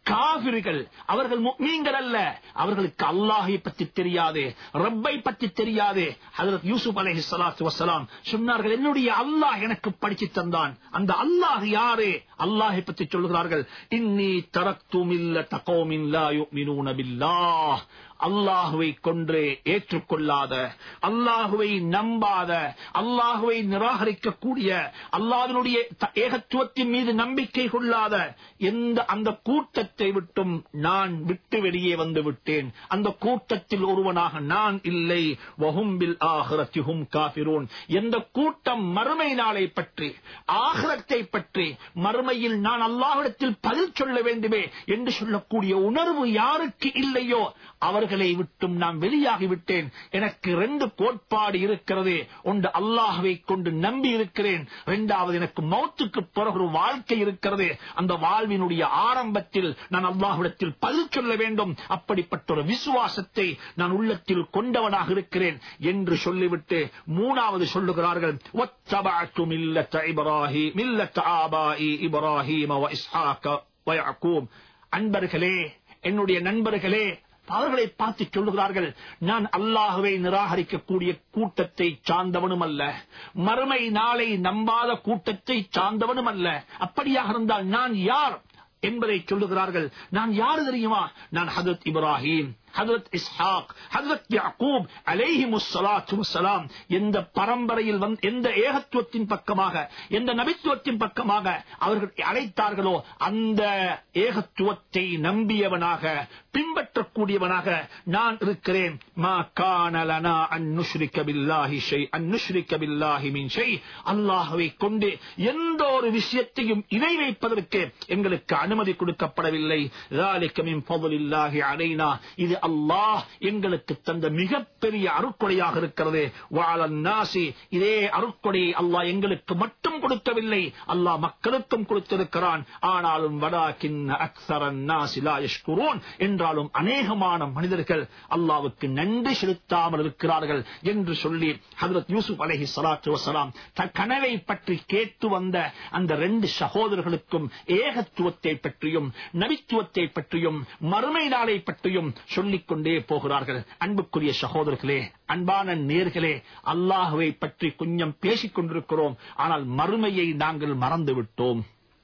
B: காவிர்கள் அவர்கள் முக்மீன்கள் அல்ல அவர்களுக்கு அல்லாஹை பற்றி தெரியாது ரப்பை பற்றி தெரியாது ஹதரத் யூசுப் அலைஹி ஸலாத்து வஸலாம் சொன்னார்கள் என்னுடைய அல்லாஹ் எனக்கு படிச்சு தந்தான் அந்த அல்லாஹ் யாரு அல்லாஹை பற்றி சொல்கிறார்கள் இன்னி தரக்து மில்லத கௌமின் லா யுமினூன பில்லாஹ் அல்லாஹுவை கொன்று ஏற்றுக்கொள்ளாத அல்லாஹுவை நம்பாத அல்லாஹுவை நிராகரிக்கக்கூடிய அல்லாஹ்வினுடைய த- ஏகத்துவத்தின் மீது நம்பிக்கை கொள்ளாத எந்த அந்த கூட்டத்தை விட்டும் நான் விட்டு வெளியே வந்து விட்டேன் அந்த கூட்டத்தில் ஒருவனாக நான் இல்லை வஹும் பில் ஆஹிரத்தி ஹும் காஃபிரூன் எந்த கூட்டம் மறுமை நாளை பற்றி ஆகிரத்தை பற்றி மறுமையில் நான் அல்லாஹ்விடத்தில் பதில் சொல்ல வேண்டுமே என்று சொல்லக்கூடிய உணர்வு யாருக்கு இல்லையோ அவர்களை விட்டும் நான் வெளியாகிவிட்டேன் எனக்கு ரெண்டு கோட்பாடு இருக்கிறது ஒன்று அல்லாஹ்வை கொண்டு நம்பி இருக்கிறேன் இரண்டாவது எனக்கு மௌத்துக்கு பிறகு ஒரு வாழ்க்கை இருக்கிறது அந்த வாழ்வினுடைய ஆரம்பத்தில் நான் அல்லாஹ்விடத்தில் பதில் சொல்ல வேண்டும் அப்படிப்பட்ட ஒரு விசுவாசத்தை நான் உள்ளத்தில் கொண்டவனாக இருக்கிறேன் என்று சொல்லிவிட்டு மூணாவது சொல்லுகிறார்கள் "வத்தபஅத்து மில்லத்த இப்ராஹீம் மில்லத்த ஆபாஇ இப்ராஹீம வ இஸ்ஹாக வ யாக்கூப்." அன்பர்களே என்னுடைய நண்பர்களே அவர்களை பார்த்து சொல்லுகிறார்கள் நான் அல்லாஹுவை நிராகரிக்கக்கூடிய கூட்டத்தை சார்ந்தவனும் அல்ல மறுமை நாளை நம்பாத கூட்டத்தை சார்ந்தவனும் அல்ல அப்படியாக இருந்தால் நான் யார் என்பதை சொல்லுகிறார்கள் நான் யாரு தெரியுமா நான் ஹதரத் இப்ராஹிம் ஹதரத் இஸ்ஹாக் ஹதரத் யாக்கூப் அலைஹிமு ஸலாத்து வஸ்ஸலாம் எந்த பரம்பரையில் வந்து எந்த ஏகத்துவத்தின் பக்கமாக எந்த நபித்துவத்தின் பக்கமாக அவர்கள் அழைத்தார்களோ அந்த ஏகத்துவத்தை நம்பியவனாக பின்பற்றக்கூடியவனாக நான் இருக்கிறேன் மா கானலனா அந்நுஷ்ரிக்க பில்லாஹி ஷை அந்நுஷ்ரிக்க பில்லாஹி மின் ஷை அல்லாஹ்வை கொண்டு எந்த ஒரு விஷயத்தையும் இணை வைப்பதற்கு எங்களுக்கு அனுமதி கொடுக்கப்படவில்லை ذلك من فضل الله علينا இது அல்லாஹ் எங்களுக்கு தந்த மிகப்பெரிய அருக்கொடையாக இருக்கிறது வாழன் நாசி இதே அருக்கொடையை அல்லாஹ் எங்களுக்கு மட்டும் கொடுக்கவில்லை அல்லாஹ் மக்களுக்கும் கொடுத்திருக்கிறான் ஆனாலும் வடாக்கின் அக்சரன் நாசி லா யஷ்குரூன் என்றாலும் அநேகமான மனிதர்கள் அல்லாவுக்கு நன்றி செலுத்தாமல் இருக்கிறார்கள் என்று சொல்லி ஹதரத் யூசுப் அலைஹி ஸலாத்து வஸலாம் தன் கனவை பற்றி கேட்டு வந்த அந்த ரெண்டு சகோதரர்களுக்கும் ஏகத்துவத்தை பற்றியும் நபித்துவத்தை பற்றியும் மறுமை நாளை பற்றியும் சொல்லிக் கொண்டே போகிறார்கள் அன்புக்குரிய சகோதரர்களே அன்பான நேர்களே அல்லாஹுவை பற்றி கொஞ்சம் பேசிக் கொண்டிருக்கிறோம் ஆனால் மறுமையை நாங்கள் மறந்து விட்டோம்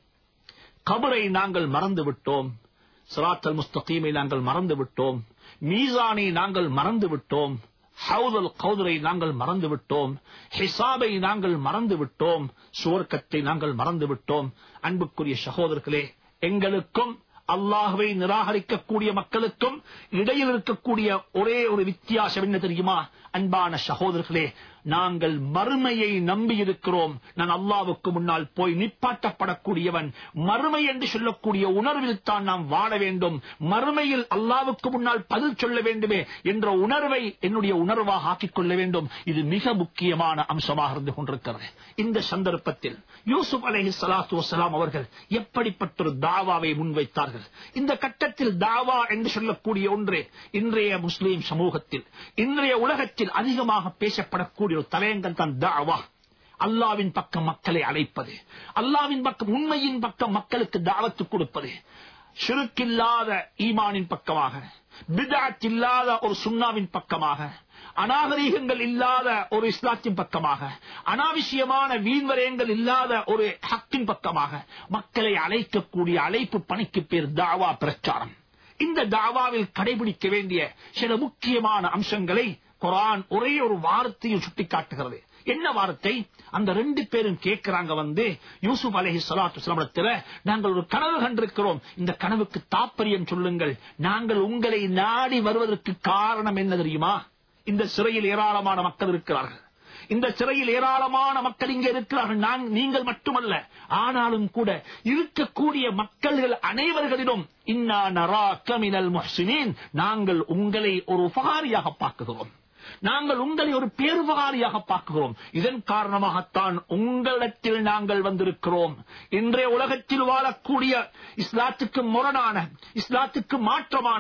B: கபரை நாங்கள் மறந்து விட்டோம் சிராத்தல் முஸ்தகீமை நாங்கள் மறந்து விட்டோம் மீசானை நாங்கள் மறந்து விட்டோம் ஹவுதல் கௌதரை நாங்கள் மறந்து விட்டோம் ஹிசாபை நாங்கள் மறந்து விட்டோம் சுவர்க்கத்தை நாங்கள் மறந்து விட்டோம் அன்புக்குரிய சகோதரர்களே எங்களுக்கும் அல்லாஹுவை நிராகரிக்கக்கூடிய மக்களுக்கும் இடையில் இருக்கக்கூடிய ஒரே ஒரு வித்தியாசம் என்ன தெரியுமா அன்பான சகோதரர்களே நாங்கள் மறுமையை நம்பி இருக்கிறோம் நான் அல்லாவுக்கு முன்னால் போய் நிப்பாட்டப்படக்கூடியவன் மறுமை என்று சொல்லக்கூடிய உணர்வில் தான் நாம் வாழ வேண்டும் மறுமையில் அல்லாவுக்கு முன்னால் பதில் சொல்ல வேண்டுமே என்ற உணர்வை என்னுடைய உணர்வாக ஆக்கிக் கொள்ள வேண்டும் இது மிக முக்கியமான அம்சமாக இருந்து கொண்டிருக்கிறது இந்த சந்தர்ப்பத்தில் யூசுப் அலஹி சலாத்து வசலாம் அவர்கள் எப்படிப்பட்ட ஒரு தாவாவை முன்வைத்தார்கள் இந்த கட்டத்தில் தாவா என்று சொல்லக்கூடிய ஒன்று இன்றைய முஸ்லீம் சமூகத்தில் இன்றைய உலகத்தில் அதிகமாக பேசப்படக்கூடிய ஒரு தலையங்கம் தான் தாவா அல்லாவின் பக்கம் மக்களை அழைப்பது அல்லாவின் பக்கம் உண்மையின் பக்கம் மக்களுக்கு தாவத்து கொடுப்பது சுருக்கில்லாத ஈமானின் பக்கமாக பிதாத் இல்லாத ஒரு சுண்ணாவின் பக்கமாக அநாகரீகங்கள் இல்லாத ஒரு இஸ்லாத்தின் பக்கமாக அனாவசியமான வீண்வரயங்கள் இல்லாத ஒரு ஹக்கின் பக்கமாக மக்களை அழைக்கக்கூடிய அழைப்பு பணிக்கு பேர் தாவா பிரச்சாரம் இந்த தாவாவில் கடைபிடிக்க வேண்டிய சில முக்கியமான அம்சங்களை குரான் ஒரே ஒரு வார்த்தையில் சுட்டிக்காட்டுகிறது என்ன வார்த்தை அந்த ரெண்டு பேரும் கேட்கிறாங்க வந்து யூசுப் அலஹி சலாத்து சிலமடத்தில் நாங்கள் ஒரு கனவு கண்டிருக்கிறோம் இந்த கனவுக்கு தாற்பயம் சொல்லுங்கள் நாங்கள் உங்களை நாடி வருவதற்கு காரணம் என்ன தெரியுமா இந்த சிறையில் ஏராளமான மக்கள் இருக்கிறார்கள் இந்த சிறையில் ஏராளமான மக்கள் இங்கே இருக்கிறார்கள் நான் நீங்கள் மட்டுமல்ல ஆனாலும் கூட இருக்கக்கூடிய மக்கள்கள் அனைவர்களிடம் இன்னா நராக்க மினல் முஹ்சினீன் நாங்கள் உங்களை ஒரு உபகாரியாக பார்க்குகிறோம் நாங்கள் உங்களை ஒரு பேருபகாரியாக பார்க்கிறோம் இதன் காரணமாகத்தான் உங்களிடத்தில் நாங்கள் வந்திருக்கிறோம் இன்றைய உலகத்தில் வாழக்கூடிய இஸ்லாத்துக்கு முரணான இஸ்லாத்துக்கு மாற்றமான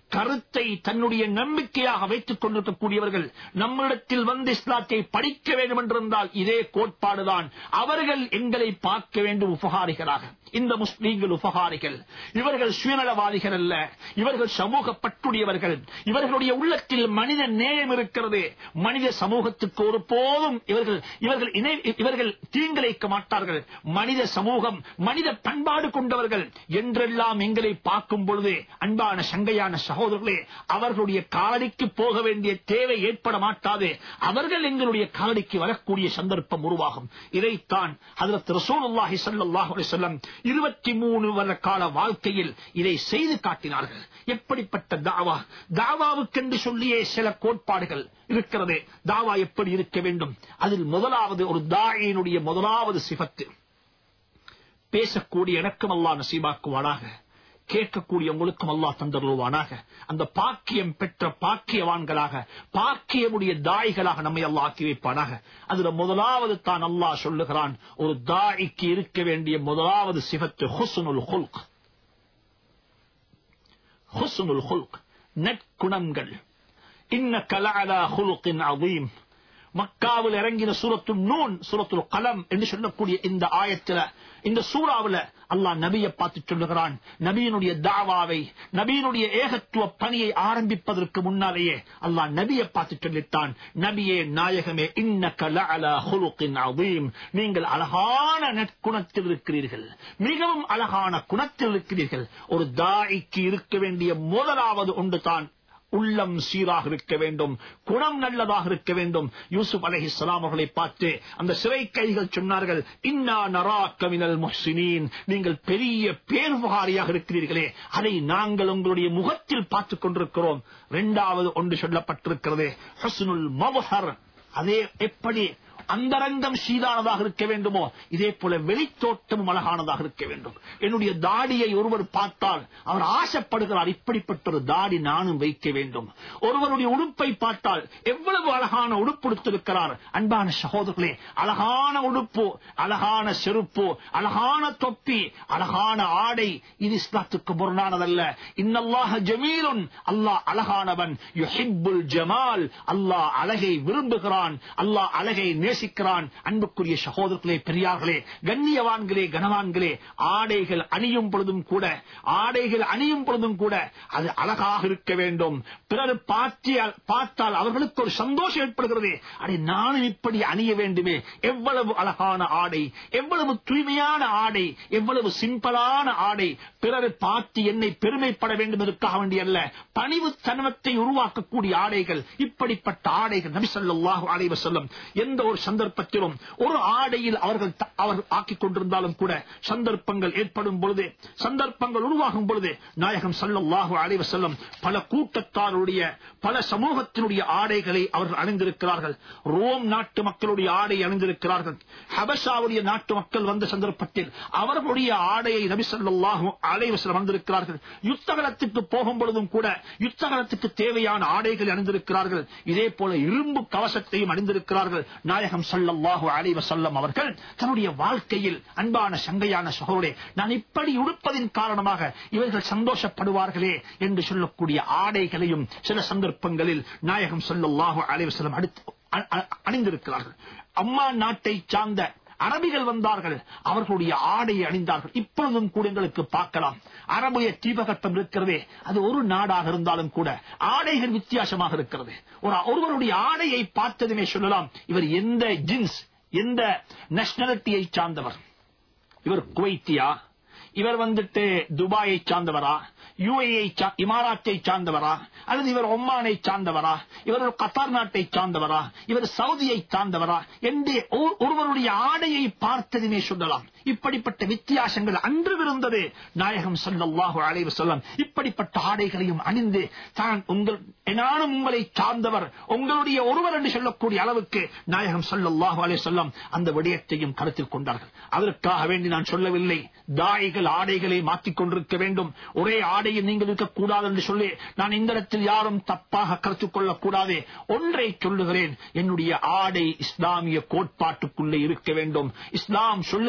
B: கருத்தை தன்னுடைய நம்பிக்கையாக வைத்துக் கொண்டிருக்கக்கூடியவர்கள் நம்மிடத்தில் வந்து இஸ்லாத்தை படிக்க வேண்டும் என்றிருந்தால் இதே கோட்பாடுதான் அவர்கள் எங்களை பார்க்க வேண்டும் உபகாரிகளாக இந்த முஸ்லீம்கள் உபகாரிகள் இவர்கள் சுயநலவாதிகள் அல்ல இவர்கள் சமூக பற்றுடையவர்கள் இவர்களுடைய உள்ளத்தில் மனித நேயம் இருக்கிறது மனித சமூகத்துக்கு ஒரு போதும் இவர்கள் இவர்கள் இணை இவர்கள் தீங்கிழைக்க மாட்டார்கள் மனித சமூகம் மனித பண்பாடு கொண்டவர்கள் என்றெல்லாம் எங்களை பார்க்கும் பொழுது அன்பான சங்கையான சகோதரர்களே அவர்களுடைய காலடிக்கு போக வேண்டிய தேவை ஏற்பட மாட்டாது அவர்கள் எங்களுடைய காலடிக்கு வரக்கூடிய சந்தர்ப்பம் உருவாகும் இதைத்தான் அதற்கு ரசூலுல்லாஹி ஸல்லல்லாஹு அலைஹி வஸல்லம் இருபத்தி மூணு வருட கால வாழ்க்கையில் இதை செய்து காட்டினார்கள் எப்படிப்பட்ட தாவா தாவாவுக்கென்று சொல்லியே சில கோட்பாடுகள் இருக்கிறது தாவா எப்படி இருக்க வேண்டும் அதில் முதலாவது ஒரு தாயினுடைய முதலாவது சிபத்து பேசக்கூடிய எனக்கும் அல்லா நசீபாக்குவானாக கேட்கக்கூடிய உங்களுக்கும் அல்லாஹ் தந்தருவானாக அந்த பாக்கியம் பெற்ற பாக்கியவான்களாக பாக்கியமுடைய தாய்களாக நம்மை அல்லாஹ் ஆக்கி வைப்பானாக அதுல முதலாவது தான் அல்லாஹ் சொல்லுகிறான் ஒரு தாய்க்கு இருக்க வேண்டிய முதலாவது சிவத்து ஹுசுனுல் ஹுல்க் ஹுசுனுல் ஹுல்க் நற்குணங்கள் இன்ன கலஅலா ஹுலுக்கின் அதீம் மக்காவில் இறங்கின சூரத்து நூன் சூரத்துல் கலம் என்று சொல்லக்கூடிய இந்த ஆயத்துல இந்த சூறாவுல அல்லாஹ் நபியை பார்த்து சொல்லுகிறான் நபியினுடைய தாவாவை நபியினுடைய ஏகத்துவ பணியை ஆரம்பிப்பதற்கு முன்னாலேயே அல்லாஹ் நபியை பார்த்து சொல்லித்தான் நபியே நாயகமே இன்ன கலஅலா ஹுலுக்கின் அதீம் நீங்கள் அழகான நற்குணத்தில் இருக்கிறீர்கள் மிகவும் அழகான குணத்தில் இருக்கிறீர்கள் ஒரு தாய்க்கு இருக்க வேண்டிய முதலாவது ஒன்று தான் உள்ளம் சீராக இருக்க வேண்டும் குணம் நல்லதாக இருக்க வேண்டும் யூசுப் அலஹி அவர்களை பார்த்து அந்த சிறை கைகள் சொன்னார்கள் இன்னா நராக்கமினல் முஹ்சினீன் நீங்கள் பெரிய பேருபகாரியாக இருக்கிறீர்களே அதை நாங்கள் உங்களுடைய முகத்தில் பார்த்துக் கொண்டிருக்கிறோம் இரண்டாவது ஒன்று சொல்லப்பட்டிருக்கிறது ஹஸ்னுல் மவஹர் அதே எப்படி அந்தரங்கம் சீதானதாக இருக்க வேண்டுமோ இதே போல வெளித்தோட்டமும் அழகானதாக இருக்க வேண்டும் என்னுடைய தாடியை ஒருவர் பார்த்தால் அவர் ஆசைப்படுகிறார் இப்படிப்பட்ட ஒரு தாடி நானும் வைக்க வேண்டும் ஒருவருடைய உடுப்பை பார்த்தால் எவ்வளவு அழகான உடுப்பு உடுத்திருக்கிறார் அன்பான சகோதரர்களே அழகான உடுப்பு அழகான செருப்பு அழகான தொப்பி அழகான ஆடை இது இஸ்லாத்துக்கு முரணானதல்ல இன்னல்லாக ஜமீலுன் அல்லாஹ் அழகானவன் யுஹிப்புல் ஜமால் அல்லாஹ் அழகை விரும்புகிறான் அல்லாஹ் அழகை நேசிக்கிறான் அன்புக்குரிய சகோதரர்களே பெரியார்களே கண்ணியவான்களே கனவான்களே ஆடைகள் அணியும் பொழுதும் கூட ஆடைகள் அணியும் பொழுதும் கூட அது அழகாக இருக்க வேண்டும் பிறர் பார்த்தியால் பார்த்தால் அவர்களுக்கு ஒரு சந்தோஷம் ஏற்படுகிறது அதை நானும் இப்படி அணிய வேண்டுமே எவ்வளவு அழகான ஆடை எவ்வளவு தூய்மையான ஆடை எவ்வளவு சிம்பிளான ஆடை பிறர் பார்த்து என்னை பெருமைப்பட வேண்டும் என்பதற்காக வேண்டிய அல்ல பணிவு தன்மத்தை உருவாக்கக்கூடிய ஆடைகள் இப்படிப்பட்ட ஆடைகள் நபிசல்லாஹு அலைவ செல்லும் எந்த ஒரு சந்தர்ப்பத்திலும் ஒரு ஆடையில் அவர்கள் த- அவர் ஆக்கிக் கொண்டிருந்தாலும் கூட சந்தர்ப்பங்கள் ஏற்படும் பொழுது சந்தர்ப்பங்கள் உருவாகும் பொழுது நாயகம் சல்லல்லாஹு அலைவ செல்லும் பல கூட்டத்தாருடைய பல சமூகத்தினுடைய ஆடைகளை அவர்கள் அணிந்திருக்கிறார்கள் ரோம் நாட்டு மக்களுடைய ஆடை அணிந்திருக்கிறார்கள் ஹபஷாவுடைய நாட்டு மக்கள் வந்த சந்தர்ப்பத்தில் அவர்களுடைய ஆடையை நபி ஸல்லல்லாஹு அலைஹி வஸல்லம் வந்திருக்கிறார்கள் யுத்தகலத்துக்கு போகும் பொழுதும் கூட யுத்தகலத்துக்கு தேவையான ஆடைகளை அணிந்திருக்கிறார்கள் இதே போல இரும்பு கவசத்தையும் அணிந்திருக்கிறார்கள் நாயகம் ஸல்லல்லாஹு அலைஹி வஸல்லம் அவர்கள் தன்னுடைய வாழ்க்கையில் அன்பான சங்கையான சகோதரே நான் இப்படி உடுப்பதின் காரணமாக இவர்கள் சந்தோஷப்படுவார்களே என்று சொல்லக்கூடிய ஆடைகளையும் சில சந்தர்ப்பங்களில் நாயகம் ஸல்லல்லாஹு அலைஹி வஸல்லம் அடுத்து அ- அ- அணிந்திருக்கிறார்கள் அம்மா நாட்டை சார்ந்த அரபிகள் வந்தார்கள் அவர்களுடைய ஆடையை அணிந்தார்கள் இப்பொழுதும் கூட எங்களுக்கு பார்க்கலாம் அரபிய தீபகற்பம் இருக்கிறதே அது ஒரு நாடாக இருந்தாலும் கூட ஆடைகள் வித்தியாசமாக இருக்கிறது ஒரு ஒருவருடைய ஆடையை பார்த்ததுமே சொல்லலாம் இவர் எந்த ஜின்ஸ் எந்த நேஷனாலிட்டியை சார்ந்தவர் இவர் குவைத்தியா இவர் வந்துட்டு துபாயை சார்ந்தவரா யுஏஐ இமாராத்தை சார்ந்தவரா அல்லது இவர் ஒமானை சார்ந்தவரா இவர் ஒரு கத்தார் நாட்டை சார்ந்தவரா இவர் சவுதியை சார்ந்தவரா என்று ஒ- ஒருவருடைய ஆடையை பார்த்ததுமே சொல்லலாம் இப்படிப்பட்ட வித்தியாசங்கள் அன்று இருந்தது நாயகம் ஸல்லல்லாஹு அலைஹி வஸல்லம் இப்படிப்பட்ட ஆடைகளையும் அணிந்து தான் உங்கள் நானும் உங்களை சார்ந்தவர் உங்களுடைய ஒருவர் என்று சொல்லக்கூடிய அளவுக்கு நாயகம் ஸல்லல்லாஹு அலைஹி வஸல்லம் அந்த விடயத்தையும் கருத்தில் கொண்டார்கள் அதற்காக வேண்டி நான் சொல்லவில்லை தாய்கள் ஆடைகளை மாற்றிக் கொண்டிருக்க வேண்டும் ஒரே ஆடையில் நீங்கள் இருக்கக்கூடாது என்று சொல்லி நான் இந்த இடத்தில் யாரும் தப்பாக கருத்துக் கொள்ளக் கூடாது ஒன்றை சொல்லுகிறேன் என்னுடைய ஆடை இஸ்லாமிய கோட்பாட்டுக்குள்ளே இருக்க வேண்டும் இஸ்லாம் சொல்லித் தந்த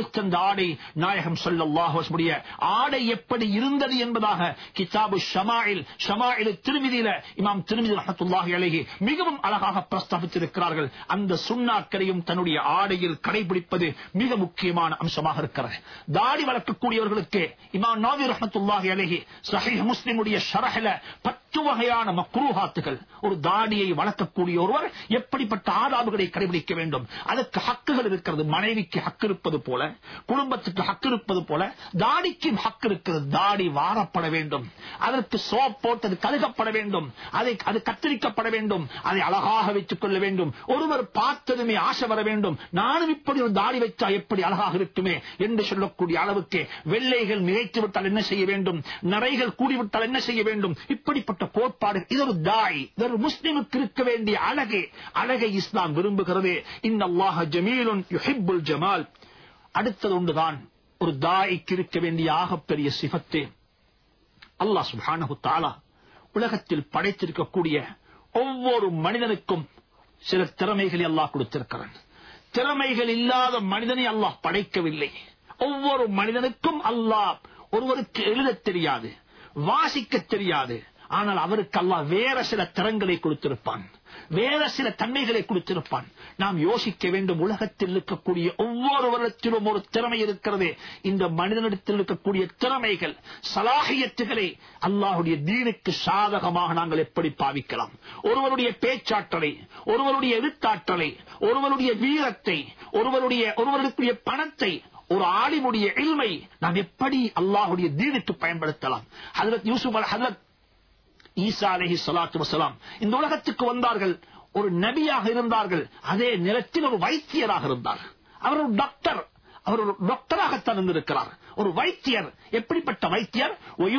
B: ஆடை நாயகம் சொல்லல்லாஹுடைய ஆடை எப்படி இருந்தது என்பதாக கிதாபு ஷமாயில் ஷமாயில் திருமதியில இமாம் திருமதி ரஹத்துல்லாஹி அலைஹி மிகவும் அழகாக பிரஸ்தாபித்திருக்கிறார்கள் அந்த சுண்ணாக்களையும் தன்னுடைய ஆடையில் கடைபிடிப்பது மிக முக்கியமான அம்சமாக இருக்கிறது தாடி வளர்க்கக்கூடியவர்களுக்கு இமாம் நாவி ரஹத்துல்லாஹி அலைஹி சஹீஹ் முஸ்லிமுடைய ஷரஹல பத்து வகையான மக்ரூஹாத்துகள் ஒரு தாடியை வளர்க்கக்கூடிய ஒருவர் எப்படிப்பட்ட ஆதாபுகளை கடைபிடிக்க வேண்டும் அதற்கு ஹக்குகள் இருக்கிறது மனைவிக்கு ஹக்கு இருப்பது போல குடும்பத்துக்கு ஹக்கு இருப்பது போல தாடிக்கும் ஹக்கு இருக்கிறது தாடி வாரப்பட வேண்டும் அதற்கு சோப் போட்டு அது கழுகப்பட வேண்டும் அதை அது கத்திரிக்கப்பட வேண்டும் அதை அழகாக வைத்துக் கொள்ள வேண்டும் ஒருவர் பார்த்ததுமே ஆசை வர வேண்டும் நானும் இப்படி ஒரு தாடி வைத்தா எப்படி அழகாக இருக்குமே என்று சொல்லக்கூடிய அளவுக்கு வெள்ளைகள் மிகைத்து விட்டால் என்ன செய்ய வேண்டும் நரைகள் கூடிவிட்டால் என்ன செய்ய வேண்டும் இப்படிப்பட்ட கோட்பாடு இது ஒரு தாய் இது ஒரு முஸ்லிமுக்கு இருக்க வேண்டிய அழகே அழகை இஸ்லாம் விரும்புகிறது இன்னல்லாஹ ஜமீலுன் யுஹிப்புல் ஜமால் அடுத்தது ஒன்றுதான் ஒரு தாய்க்கு இருக்க வேண்டிய ஆகப்பெரிய சிபத்து அல்லாஹ் சுப்ஹானஹு தஆலா உலகத்தில் படைத்திருக்கக்கூடிய ஒவ்வொரு மனிதனுக்கும் சில திறமைகளை அல்லாஹ் கொடுத்திருக்கிறான் திறமைகள் இல்லாத மனிதனை அல்லாஹ் படைக்கவில்லை ஒவ்வொரு மனிதனுக்கும் அல்லாஹ் ஒருவருக்கு எழுதத் தெரியாது வாசிக்க தெரியாது ஆனால் அவருக்கு அல்லாஹ் வேற சில திறங்களை கொடுத்திருப்பான் வேற சில தன்மைகளை கொடுத்திருப்பான் நாம் யோசிக்க வேண்டும் உலகத்தில் இருக்கக்கூடிய ஒவ்வொருவரிடத்திலும் ஒரு திறமை இருக்கிறது இந்த மனிதனிடத்தில் இருக்கக்கூடிய திறமைகள் சலாகியத்துகளை அல்லாஹுடைய தீனுக்கு சாதகமாக நாங்கள் எப்படி பாவிக்கலாம் ஒருவருடைய பேச்சாற்றலை ஒருவருடைய எழுத்தாற்றலை ஒருவருடைய வீரத்தை ஒருவருடைய ஒருவருடைய பணத்தை ஒரு ஆலிமுடைய இல்மை நாம் எப்படி அல்லாஹுடைய தீனுக்கு பயன்படுத்தலாம் ஹதரத் யூசுப் அல் ஹதரத் ஈசா அலஹி சலாத்து வசலாம் இந்த உலகத்துக்கு வந்தார்கள் ஒரு நபியாக இருந்தார்கள் அதே நிலத்தில் ஒரு வைத்தியராக இருந்தார் அவர் ஒரு டாக்டர் அவர் ஒரு டாக்டராகத்தான் இருந்திருக்கிறார் ஒரு வைத்தியர் எப்படிப்பட்ட வைத்தியர்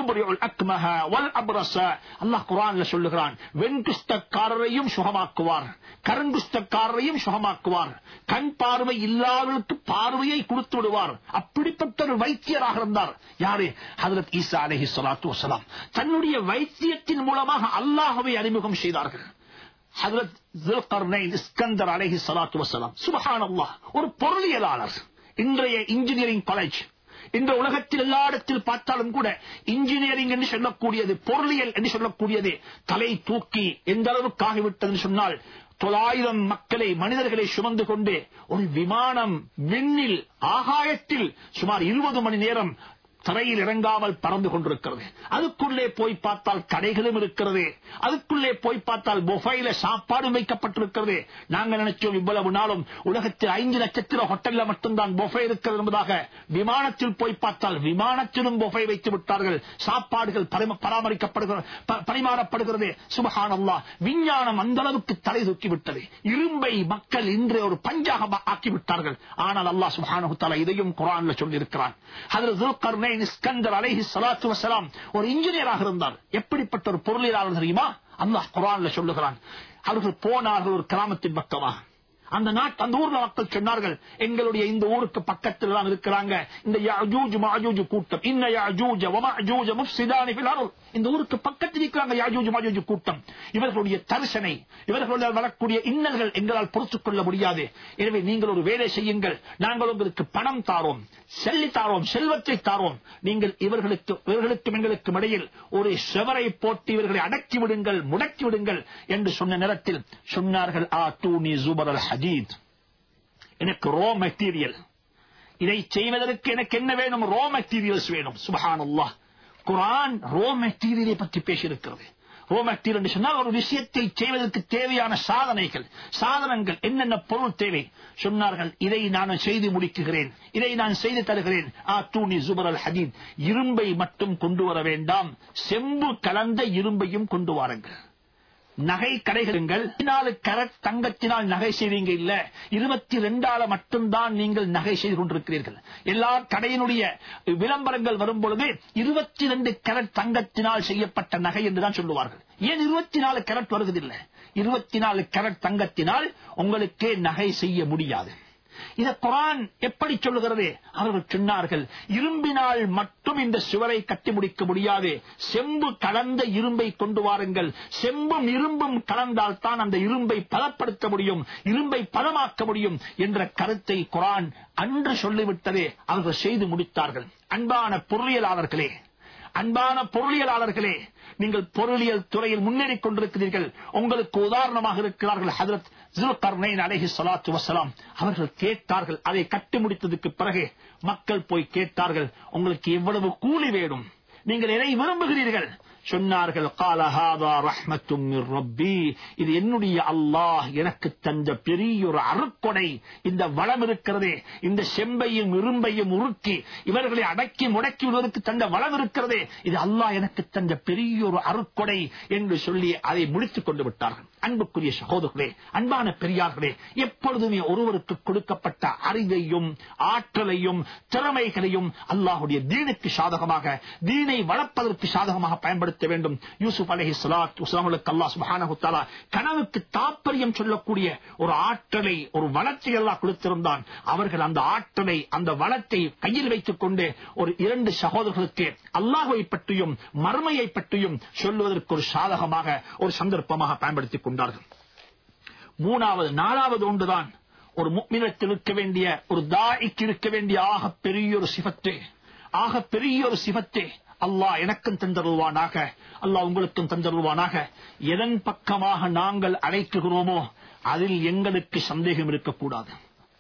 B: அல்லாஹ் குரான்ல சொல்லுகிறான் வெண்குஷ்டக்காரரையும் சுகமாக்குவார் கருங்குஷ்டக்காரரையும் சுகமாக்குவார் கண் பார்வை இல்லாதவர்களுக்கு பார்வையை கொடுத்து விடுவார் அப்படிப்பட்ட ஒரு வைத்தியராக இருந்தார் யாரு ஹதரத் ஈசா அலஹி சலாத்து வசலாம் தன்னுடைய வைத்தியத்தின் மூலமாக அல்லாஹவை அறிமுகம் செய்தார்கள் ஹதரத் இஸ்கந்தர் அலஹி சலாத்து வசலாம் சுபஹான் அல்லாஹ் ஒரு பொருளியலாளர் இன்றைய இன்ஜினியரிங் காலேஜ் இந்த உலகத்தில் எல்லா இடத்தில் பார்த்தாலும் கூட இன்ஜினியரிங் என்று சொல்லக்கூடியது பொருளியல் என்று சொல்லக்கூடியது தலை தூக்கி எந்த அளவுக்கு ஆகிவிட்டது சொன்னால் தொள்ளாயிரம் மக்களை மனிதர்களை சுமந்து கொண்டு ஒரு விமானம் விண்ணில் ஆகாயத்தில் சுமார் இருபது மணி நேரம் தரையில் இறங்காமல் பறந்து கொண்டிருக்கிறது அதுக்குள்ளே போய் பார்த்தால் கடைகளும் இருக்கிறது அதுக்குள்ளே போய் பார்த்தால் பொஃபைல சாப்பாடும் வைக்கப்பட்டிருக்கிறது நாங்கள் நினைச்சோம் இவ்வளவு நாளும் உலகத்தில் ஐந்து நட்சத்திர ஹோட்டல்ல மட்டும்தான் பொஃபை இருக்கிறது என்பதாக விமானத்தில் போய் பார்த்தால் விமானத்திலும் பொஃபை வைத்து விட்டார்கள் சாப்பாடுகள் பராமரிக்கப்படுகிறது பரிமாறப்படுகிறது சுபகானல்லா விஞ்ஞானம் அந்த அளவுக்கு தலை தூக்கிவிட்டது இரும்பை மக்கள் இன்று ஒரு பஞ்சாக ஆக்கிவிட்டார்கள் ஆனால் அல்லாஹ் சுபானு தலா இதையும் குரான்ல சொல்லியிருக்கிறான் அதில் இஸ்கந்தர் அலைஹி சலாத்து வசலாம் ஒரு இன்ஜினியராக இருந்தார் எப்படிப்பட்ட ஒரு பொருளியலாளர் தெரியுமா அல்லாஹ் குரான்ல சொல்லுகிறான் அவர்கள் போனார்கள் ஒரு கிராமத்தின் பக்கமாக அந்த நாட்டு அந்த ஊர்ல மக்கள் சொன்னார்கள் எங்களுடைய இந்த ஊருக்கு பக்கத்தில் தான் இருக்கிறாங்க இந்த யாஜூஜ் மாஜூஜ் கூட்டம் இன்ன யாஜூஜ வமாஜூஜ முஃப்சிதானி ஃபில் அர்த் இந்த ஊருக்கு பக்கத்தில் இருக்கிறாங்க யாஜூஜ் மாஜூஜ் கூட்டம் இவர்களுடைய தரிசனை இவர்களுடைய வரக்கூடிய இன்னல்கள் எங்களால் பொறுத்துக் கொள்ள முடியாது எனவே நீங்கள் ஒரு வேலை செய்யுங்கள் நாங்கள் உங்களுக்கு பணம் தாரோம் செல்லி தாரோம் செல்வத்தை தாரோம் நீங்கள் இவர்களுக்கு இவர்களுக்கும் எங்களுக்கும் இடையில் ஒரு செவரை போட்டு இவர்களை அடக்கி விடுங்கள் முடக்கி விடுங்கள் என்று சொன்ன நேரத்தில் சொன்னார்கள் ஆ தூணி ஜுபர் அல் ஹதீத் எனக்கு ரோ மெட்டீரியல் இதை செய்வதற்கு எனக்கு என்ன வேணும் ரோ மெட்டீரியல்ஸ் வேணும் சுபஹான் அல்லாஹ் குரான் ரோ மெட்டீரியலை பற்றி பேசியிருக்கிறது ரோ மெட்டீரியல் சொன்னால் ஒரு விஷயத்தை செய்வதற்கு தேவையான சாதனைகள் சாதனங்கள் என்னென்ன பொருள் தேவை சொன்னார்கள் இதை நான் செய்து முடிக்குகிறேன் இதை நான் செய்து தருகிறேன் ஆ தூணி ஜுபர் அல் ஹதீத் இரும்பை மட்டும் கொண்டு வர வேண்டாம் செம்பு கலந்த இரும்பையும் கொண்டு வாருங்கள் நகை கடைகளுங்கள் நாலு கரட் தங்கத்தினால் நகை செய்வீங்க இல்ல இருபத்தி ரெண்டால மட்டும்தான் நீங்கள் நகை செய்து கொண்டிருக்கிறீர்கள் எல்லா கடையினுடைய விளம்பரங்கள் வரும் பொழுது இருபத்தி ரெண்டு கரட் தங்கத்தினால் செய்யப்பட்ட நகை என்றுதான் சொல்லுவார்கள் ஏன் இருபத்தி நாலு கரட் வருவதில்லை இருபத்தி நாலு கரட் தங்கத்தினால் உங்களுக்கு நகை செய்ய முடியாது இத குரான் எப்படி சொல்லுகிறது அவர்கள் சொன்னார்கள் இரும்பினால் மட்டும் இந்த சுவரை கட்டி முடிக்க முடியாது செம்பு கலந்த இரும்பை கொண்டு வாருங்கள் செம்பும் இரும்பும் கலந்தால் தான் அந்த இரும்பை பலப்படுத்த முடியும் இரும்பை பலமாக்க முடியும் என்ற கருத்தை குரான் அன்று சொல்லிவிட்டதே அவர்கள் செய்து முடித்தார்கள் அன்பான பொருளியலாளர்களே அன்பான பொருளியலாளர்களே நீங்கள் பொருளியல் துறையில் முன்னேறிக் கொண்டிருக்கிறீர்கள் உங்களுக்கு உதாரணமாக இருக்கிறார்கள் ஹதரத் ஜுல்கர்னைன் அலைஹி ஸலாத்து வஸலாம் அவர்கள் கேட்டார்கள் அதை கட்டி முடித்ததுக்கு பிறகு மக்கள் போய் கேட்டார்கள் உங்களுக்கு எவ்வளவு கூலி வேணும் நீங்கள் எதை விரும்புகிறீர்கள் சொன்னார்கள் "கால ஹாதா ரஹ்மத்தும் மிர் ரப்பி." இது என்னுடைய அல்லாஹ் எனக்கு தந்த பெரிய ஒரு அருக்கொடை இந்த வளம் இருக்கிறதே இந்த செம்பையும் இரும்பையும் உருக்கி இவர்களை அடக்கி முடக்கி விடுவதற்கு தந்த வளம் இருக்கிறதே இது அல்லாஹ் எனக்கு தந்த பெரிய ஒரு அருக்கொடை என்று சொல்லி அதை முடித்துக் கொண்டு விட்டார்கள் அன்புக்குரிய சகோதரர்களே அன்பான பெரியார்களே எப்பொழுதுமே ஒருவருக்கு கொடுக்கப்பட்ட அறிவையும் ஆற்றலையும் திறமைகளையும் அல்லாஹுடைய தீனுக்கு சாதகமாக தீனை வளர்ப்பதற்கு சாதகமாக பயன்படுத்த வேண்டும் யூசுப் அலஹி சலாத் உஸ்லாமுக்கு அல்லா சுபானு தாலா கனவுக்கு தாற்பயம் சொல்லக்கூடிய ஒரு ஆற்றலை ஒரு வளர்ச்சி எல்லாம் கொடுத்திருந்தான் அவர்கள் அந்த ஆற்றலை அந்த வளத்தை கையில் வைத்துக் கொண்டு ஒரு இரண்டு சகோதரர்களுக்கு அல்லாஹை பற்றியும் மர்மையை பற்றியும் சொல்லுவதற்கு ஒரு சாதகமாக ஒரு சந்தர்ப்பமாக பயன்படுத்திக் கொண்டார்கள் மூணாவது நாலாவது ஒன்றுதான் ஒரு முக்மினத்தில் இருக்க வேண்டிய ஒரு தாய்க்கு இருக்க வேண்டிய ஆக பெரிய ஒரு சிவத்து ஆக பெரிய ஒரு சிவத்து அல்லாஹ் எனக்கும் தந்தருவானாக அல்லாஹ் உங்களுக்கும் தந்தருவானாக எதன் பக்கமாக நாங்கள் அழைக்குகிறோமோ அதில் எங்களுக்கு சந்தேகம் இருக்கக்கூடாது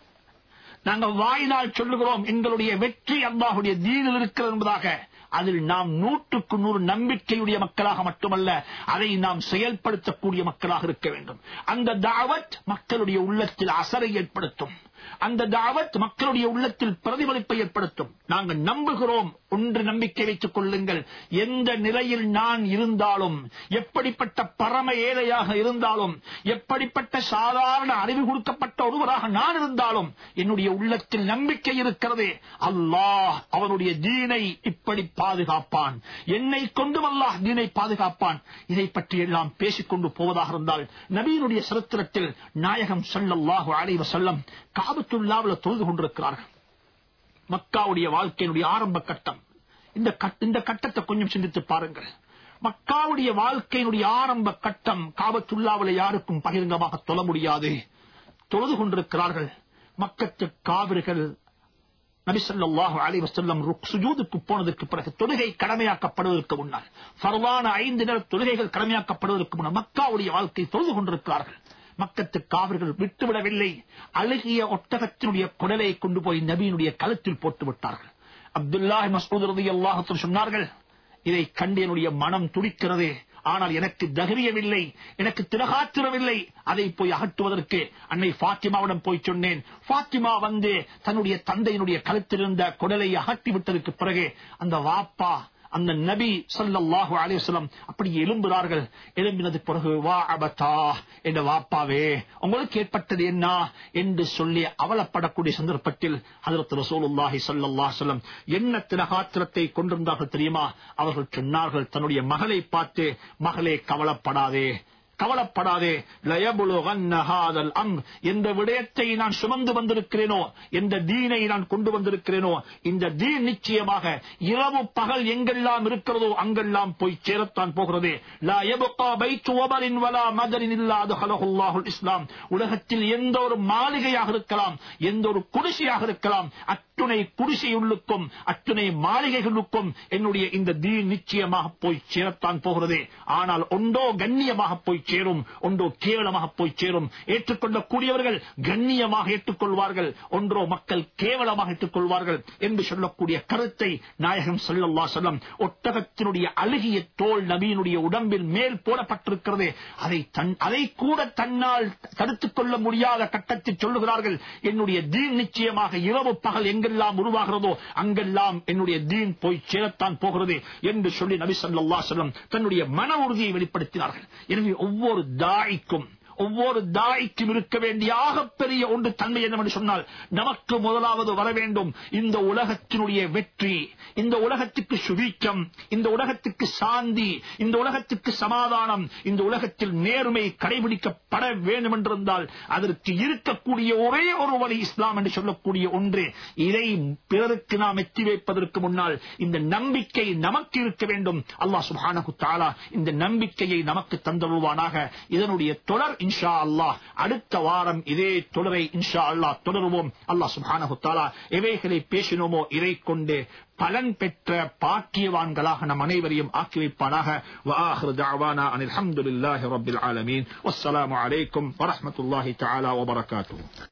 B: நாங்கள் வாயினால் சொல்லுகிறோம் எங்களுடைய வெற்றி அல்லாஹுடைய தீனில் இருக்கிறது என்பதாக அதில் நாம் நூற்றுக்கு நூறு நம்பிக்கையுடைய மக்களாக மட்டுமல்ல அதை நாம் செயல்படுத்தக்கூடிய மக்களாக இருக்க வேண்டும் அந்த தாவத் மக்களுடைய உள்ளத்தில் அசரை ஏற்படுத்தும் அந்த தாவத் மக்களுடைய உள்ளத்தில் பிரதிபலிப்பை ஏற்படுத்தும் நாங்கள் நம்புகிறோம் ஒன்று நம்பிக்கை வைத்துக் கொள்ளுங்கள் எந்த நிலையில் நான் இருந்தாலும் எப்படிப்பட்ட பரம ஏழையாக இருந்தாலும் எப்படிப்பட்ட சாதாரண அறிவு கொடுக்கப்பட்ட ஒருவராக நான் இருந்தாலும் என்னுடைய உள்ளத்தில் நம்பிக்கை இருக்கிறது அல்லாஹ் அவனுடைய தீனை இப்படி பாதுகாப்பான் என்னை கொண்டும் அல்லாஹ் தீனை பாதுகாப்பான் இதை பற்றி எல்லாம் பேசிக்கொண்டு போவதாக இருந்தால் நபீனுடைய சரித்திரத்தில் நாயகம் ஸல்லல்லாஹு அலைஹி வஸல்லம் காபத்துல்லாவில் தொழுது கொண்டிருக்கிறார்கள் மக்காவுடைய வாழ்க்கையினுடைய ஆரம்ப கட்டம் இந்த கட்- இந்த கட்டத்தை கொஞ்சம் சிந்தித்து பாருங்கள் மக்காவுடைய வாழ்க்கையினுடைய ஆரம்ப கட்டம் காபத்துல்லாவில் யாருக்கும் பகிரங்கமாக தொழ முடியாது தொழுது கொண்டிருக்கிறார்கள் மக்கத்து காவிர்கள் நபிசல்லாஹு அலி வசல்லம் சுஜூதுக்கு போனதுக்கு பிறகு தொழுகை கடமையாக்கப்படுவதற்கு முன்னால் ஃபர்வான ஐந்து நேர தொழுகைகள் கடமையாக்கப்படுவதற்கு முன்னால் மக்காவுடைய வாழ்க்கை தொழுது கொண்டிருக்கிறார்கள் மக்கத்து காவர்கள் விட்டுவிடவில்லை அழுகிய ஒட்டகத்தினுடைய குடலை கொண்டு போய் நபியினுடைய கழுத்தில் போட்டு விட்டார்கள் அப்துல்லாஹி மசூத் ரலியல்லாஹு சொன்னார்கள் இதை கண்டு என்னுடைய மனம் துடிக்கிறது ஆனால் எனக்கு தகரியவில்லை எனக்கு திரகாத்திரவில்லை அதை போய் அகற்றுவதற்கு அன்னை பாத்திமாவிடம் போய் சொன்னேன் பாத்திமா வந்து தன்னுடைய தந்தையினுடைய கழுத்தில் இருந்த குடலை அகற்றி விட்டதற்கு பிறகு அந்த வாப்பா அந்த நபி ஸல்லல்லாஹு அலைஹி வஸல்லம் அப்படி எழும்புகிறார்கள் எழும்பினது பிறகு வா அபதா என்ற வாப்பாவே உங்களுக்கு ஏற்பட்டது என்ன என்று சொல்லி அவலப்படக்கூடிய சந்தர்ப்பத்தில் ஹஜரத் ரசூலுல்லாஹி ஸல்லல்லாஹு அலைஹி வஸல்லம் என்ன திரகாத்திரத்தை கொண்டிருந்தார்கள் தெரியுமா அவர்கள் சொன்னார்கள் தன்னுடைய மகளை பார்த்து மகளே கவலைப்படாதே கவலைப்படாதே லயபுலுகன்ன ஹாதல் அம் எந்த விடயத்தை நான் சுமந்து வந்திருக்கிறேனோ எந்த தீனை நான் கொண்டு வந்திருக்கிறேனோ இந்த தீன் நிச்சயமாக இரவு பகல் எங்கெல்லாம் இருக்கிறதோ அங்கெல்லாம் போய் சேரத்தான் போகிறது லா யபகா பைத்து ஒபரின் வலா மதரின் இல்லா அதுஹலஹுல்லாஹுல் இஸ்லாம் உலகத்தில் எந்த ஒரு மாளிகையாக இருக்கலாம் எந்த ஒரு குடிசையாக இருக்கலாம் அத்துணை குடிசையுள்ளுக்கும் அத்துணை மாளிகைகளுக்கும் என்னுடைய இந்த தீன் நிச்சயமாக போய் சேரத்தான் போகிறது ஆனால் ஒன்றோ கண்ணியமாக போய் சேரும் ஒன்றோ கேவலமாக போய் சேரும் ஏற்றுக்கொள்ளக்கூடியவர்கள் கண்ணியமாக ஏற்றுக்கொள்வார்கள் ஒன்றோ மக்கள் கேவலமாக ஏற்றுக்கொள்வார்கள் என்று சொல்லக்கூடிய கருத்தை நாயகம் ஸல்லல்லாஹு அலைஹி வஸல்லம் ஒட்டகத்தினுடைய அழுகிய தோல் நபியினுடைய உடம்பில் மேல் போடப்பட்டிருக்கிறது அதை தன் அதை கூட தன்னால் தடுத்துக் கொள்ள முடியாத கட்டத்தில் சொல்லுகிறார்கள் என்னுடைய தீன் நிச்சயமாக இரவு பகல் எங்கெல்லாம் உருவாகிறதோ அங்கெல்லாம் என்னுடைய தீன் போய் சேரத்தான் போகிறது என்று சொல்லி நபி ஸல்லல்லாஹு அலைஹி வஸல்லம் தன்னுடைய மன உறுதியை வெளிப்படுத்தினார்கள் எனவே ஒவ்வொரு தாய்க்கும் ஒவ்வொரு தாய்க்கும் இருக்க வேண்டிய ஆகப்பெரிய ஒன்று தன்மை என்னவென்று சொன்னால் நமக்கு முதலாவது வர வேண்டும் இந்த உலகத்தினுடைய வெற்றி இந்த உலகத்துக்கு சுபீக்கம் இந்த உலகத்துக்கு சாந்தி இந்த உலகத்துக்கு சமாதானம் இந்த உலகத்தில் நேர்மை கடைபிடிக்கப்பட வேண்டும் என்றிருந்தால் அதற்கு இருக்கக்கூடிய ஒரே ஒரு வழி இஸ்லாம் என்று சொல்லக்கூடிய ஒன்று இதை பிறருக்கு நாம் எத்தி வைப்பதற்கு முன்னால் இந்த நம்பிக்கை நமக்கு இருக்க வேண்டும் அல்லாஹ் சுப்ஹானஹு தஆலா இந்த நம்பிக்கையை நமக்கு தந்தருவானாக இதனுடைய தொடர் இன்ஷா அல்லாஹ் அடுத்த வாரம் இதே தொடரை இன்ஷா அல்லாஹ் தொடருவோம் அல்லாஹ் சுப்ஹானஹு தஆலா எவைகளை பேசினோமோ இதை கொண்டு பலன் பெற்ற பாக்கியவான்களாக நம் அனைவரையும் ஆக்கி வைப்பானாக وآخر دعوانا أن الحمد لله رب العالمين والسلام عليكم ورحمة الله تعالى وبركاته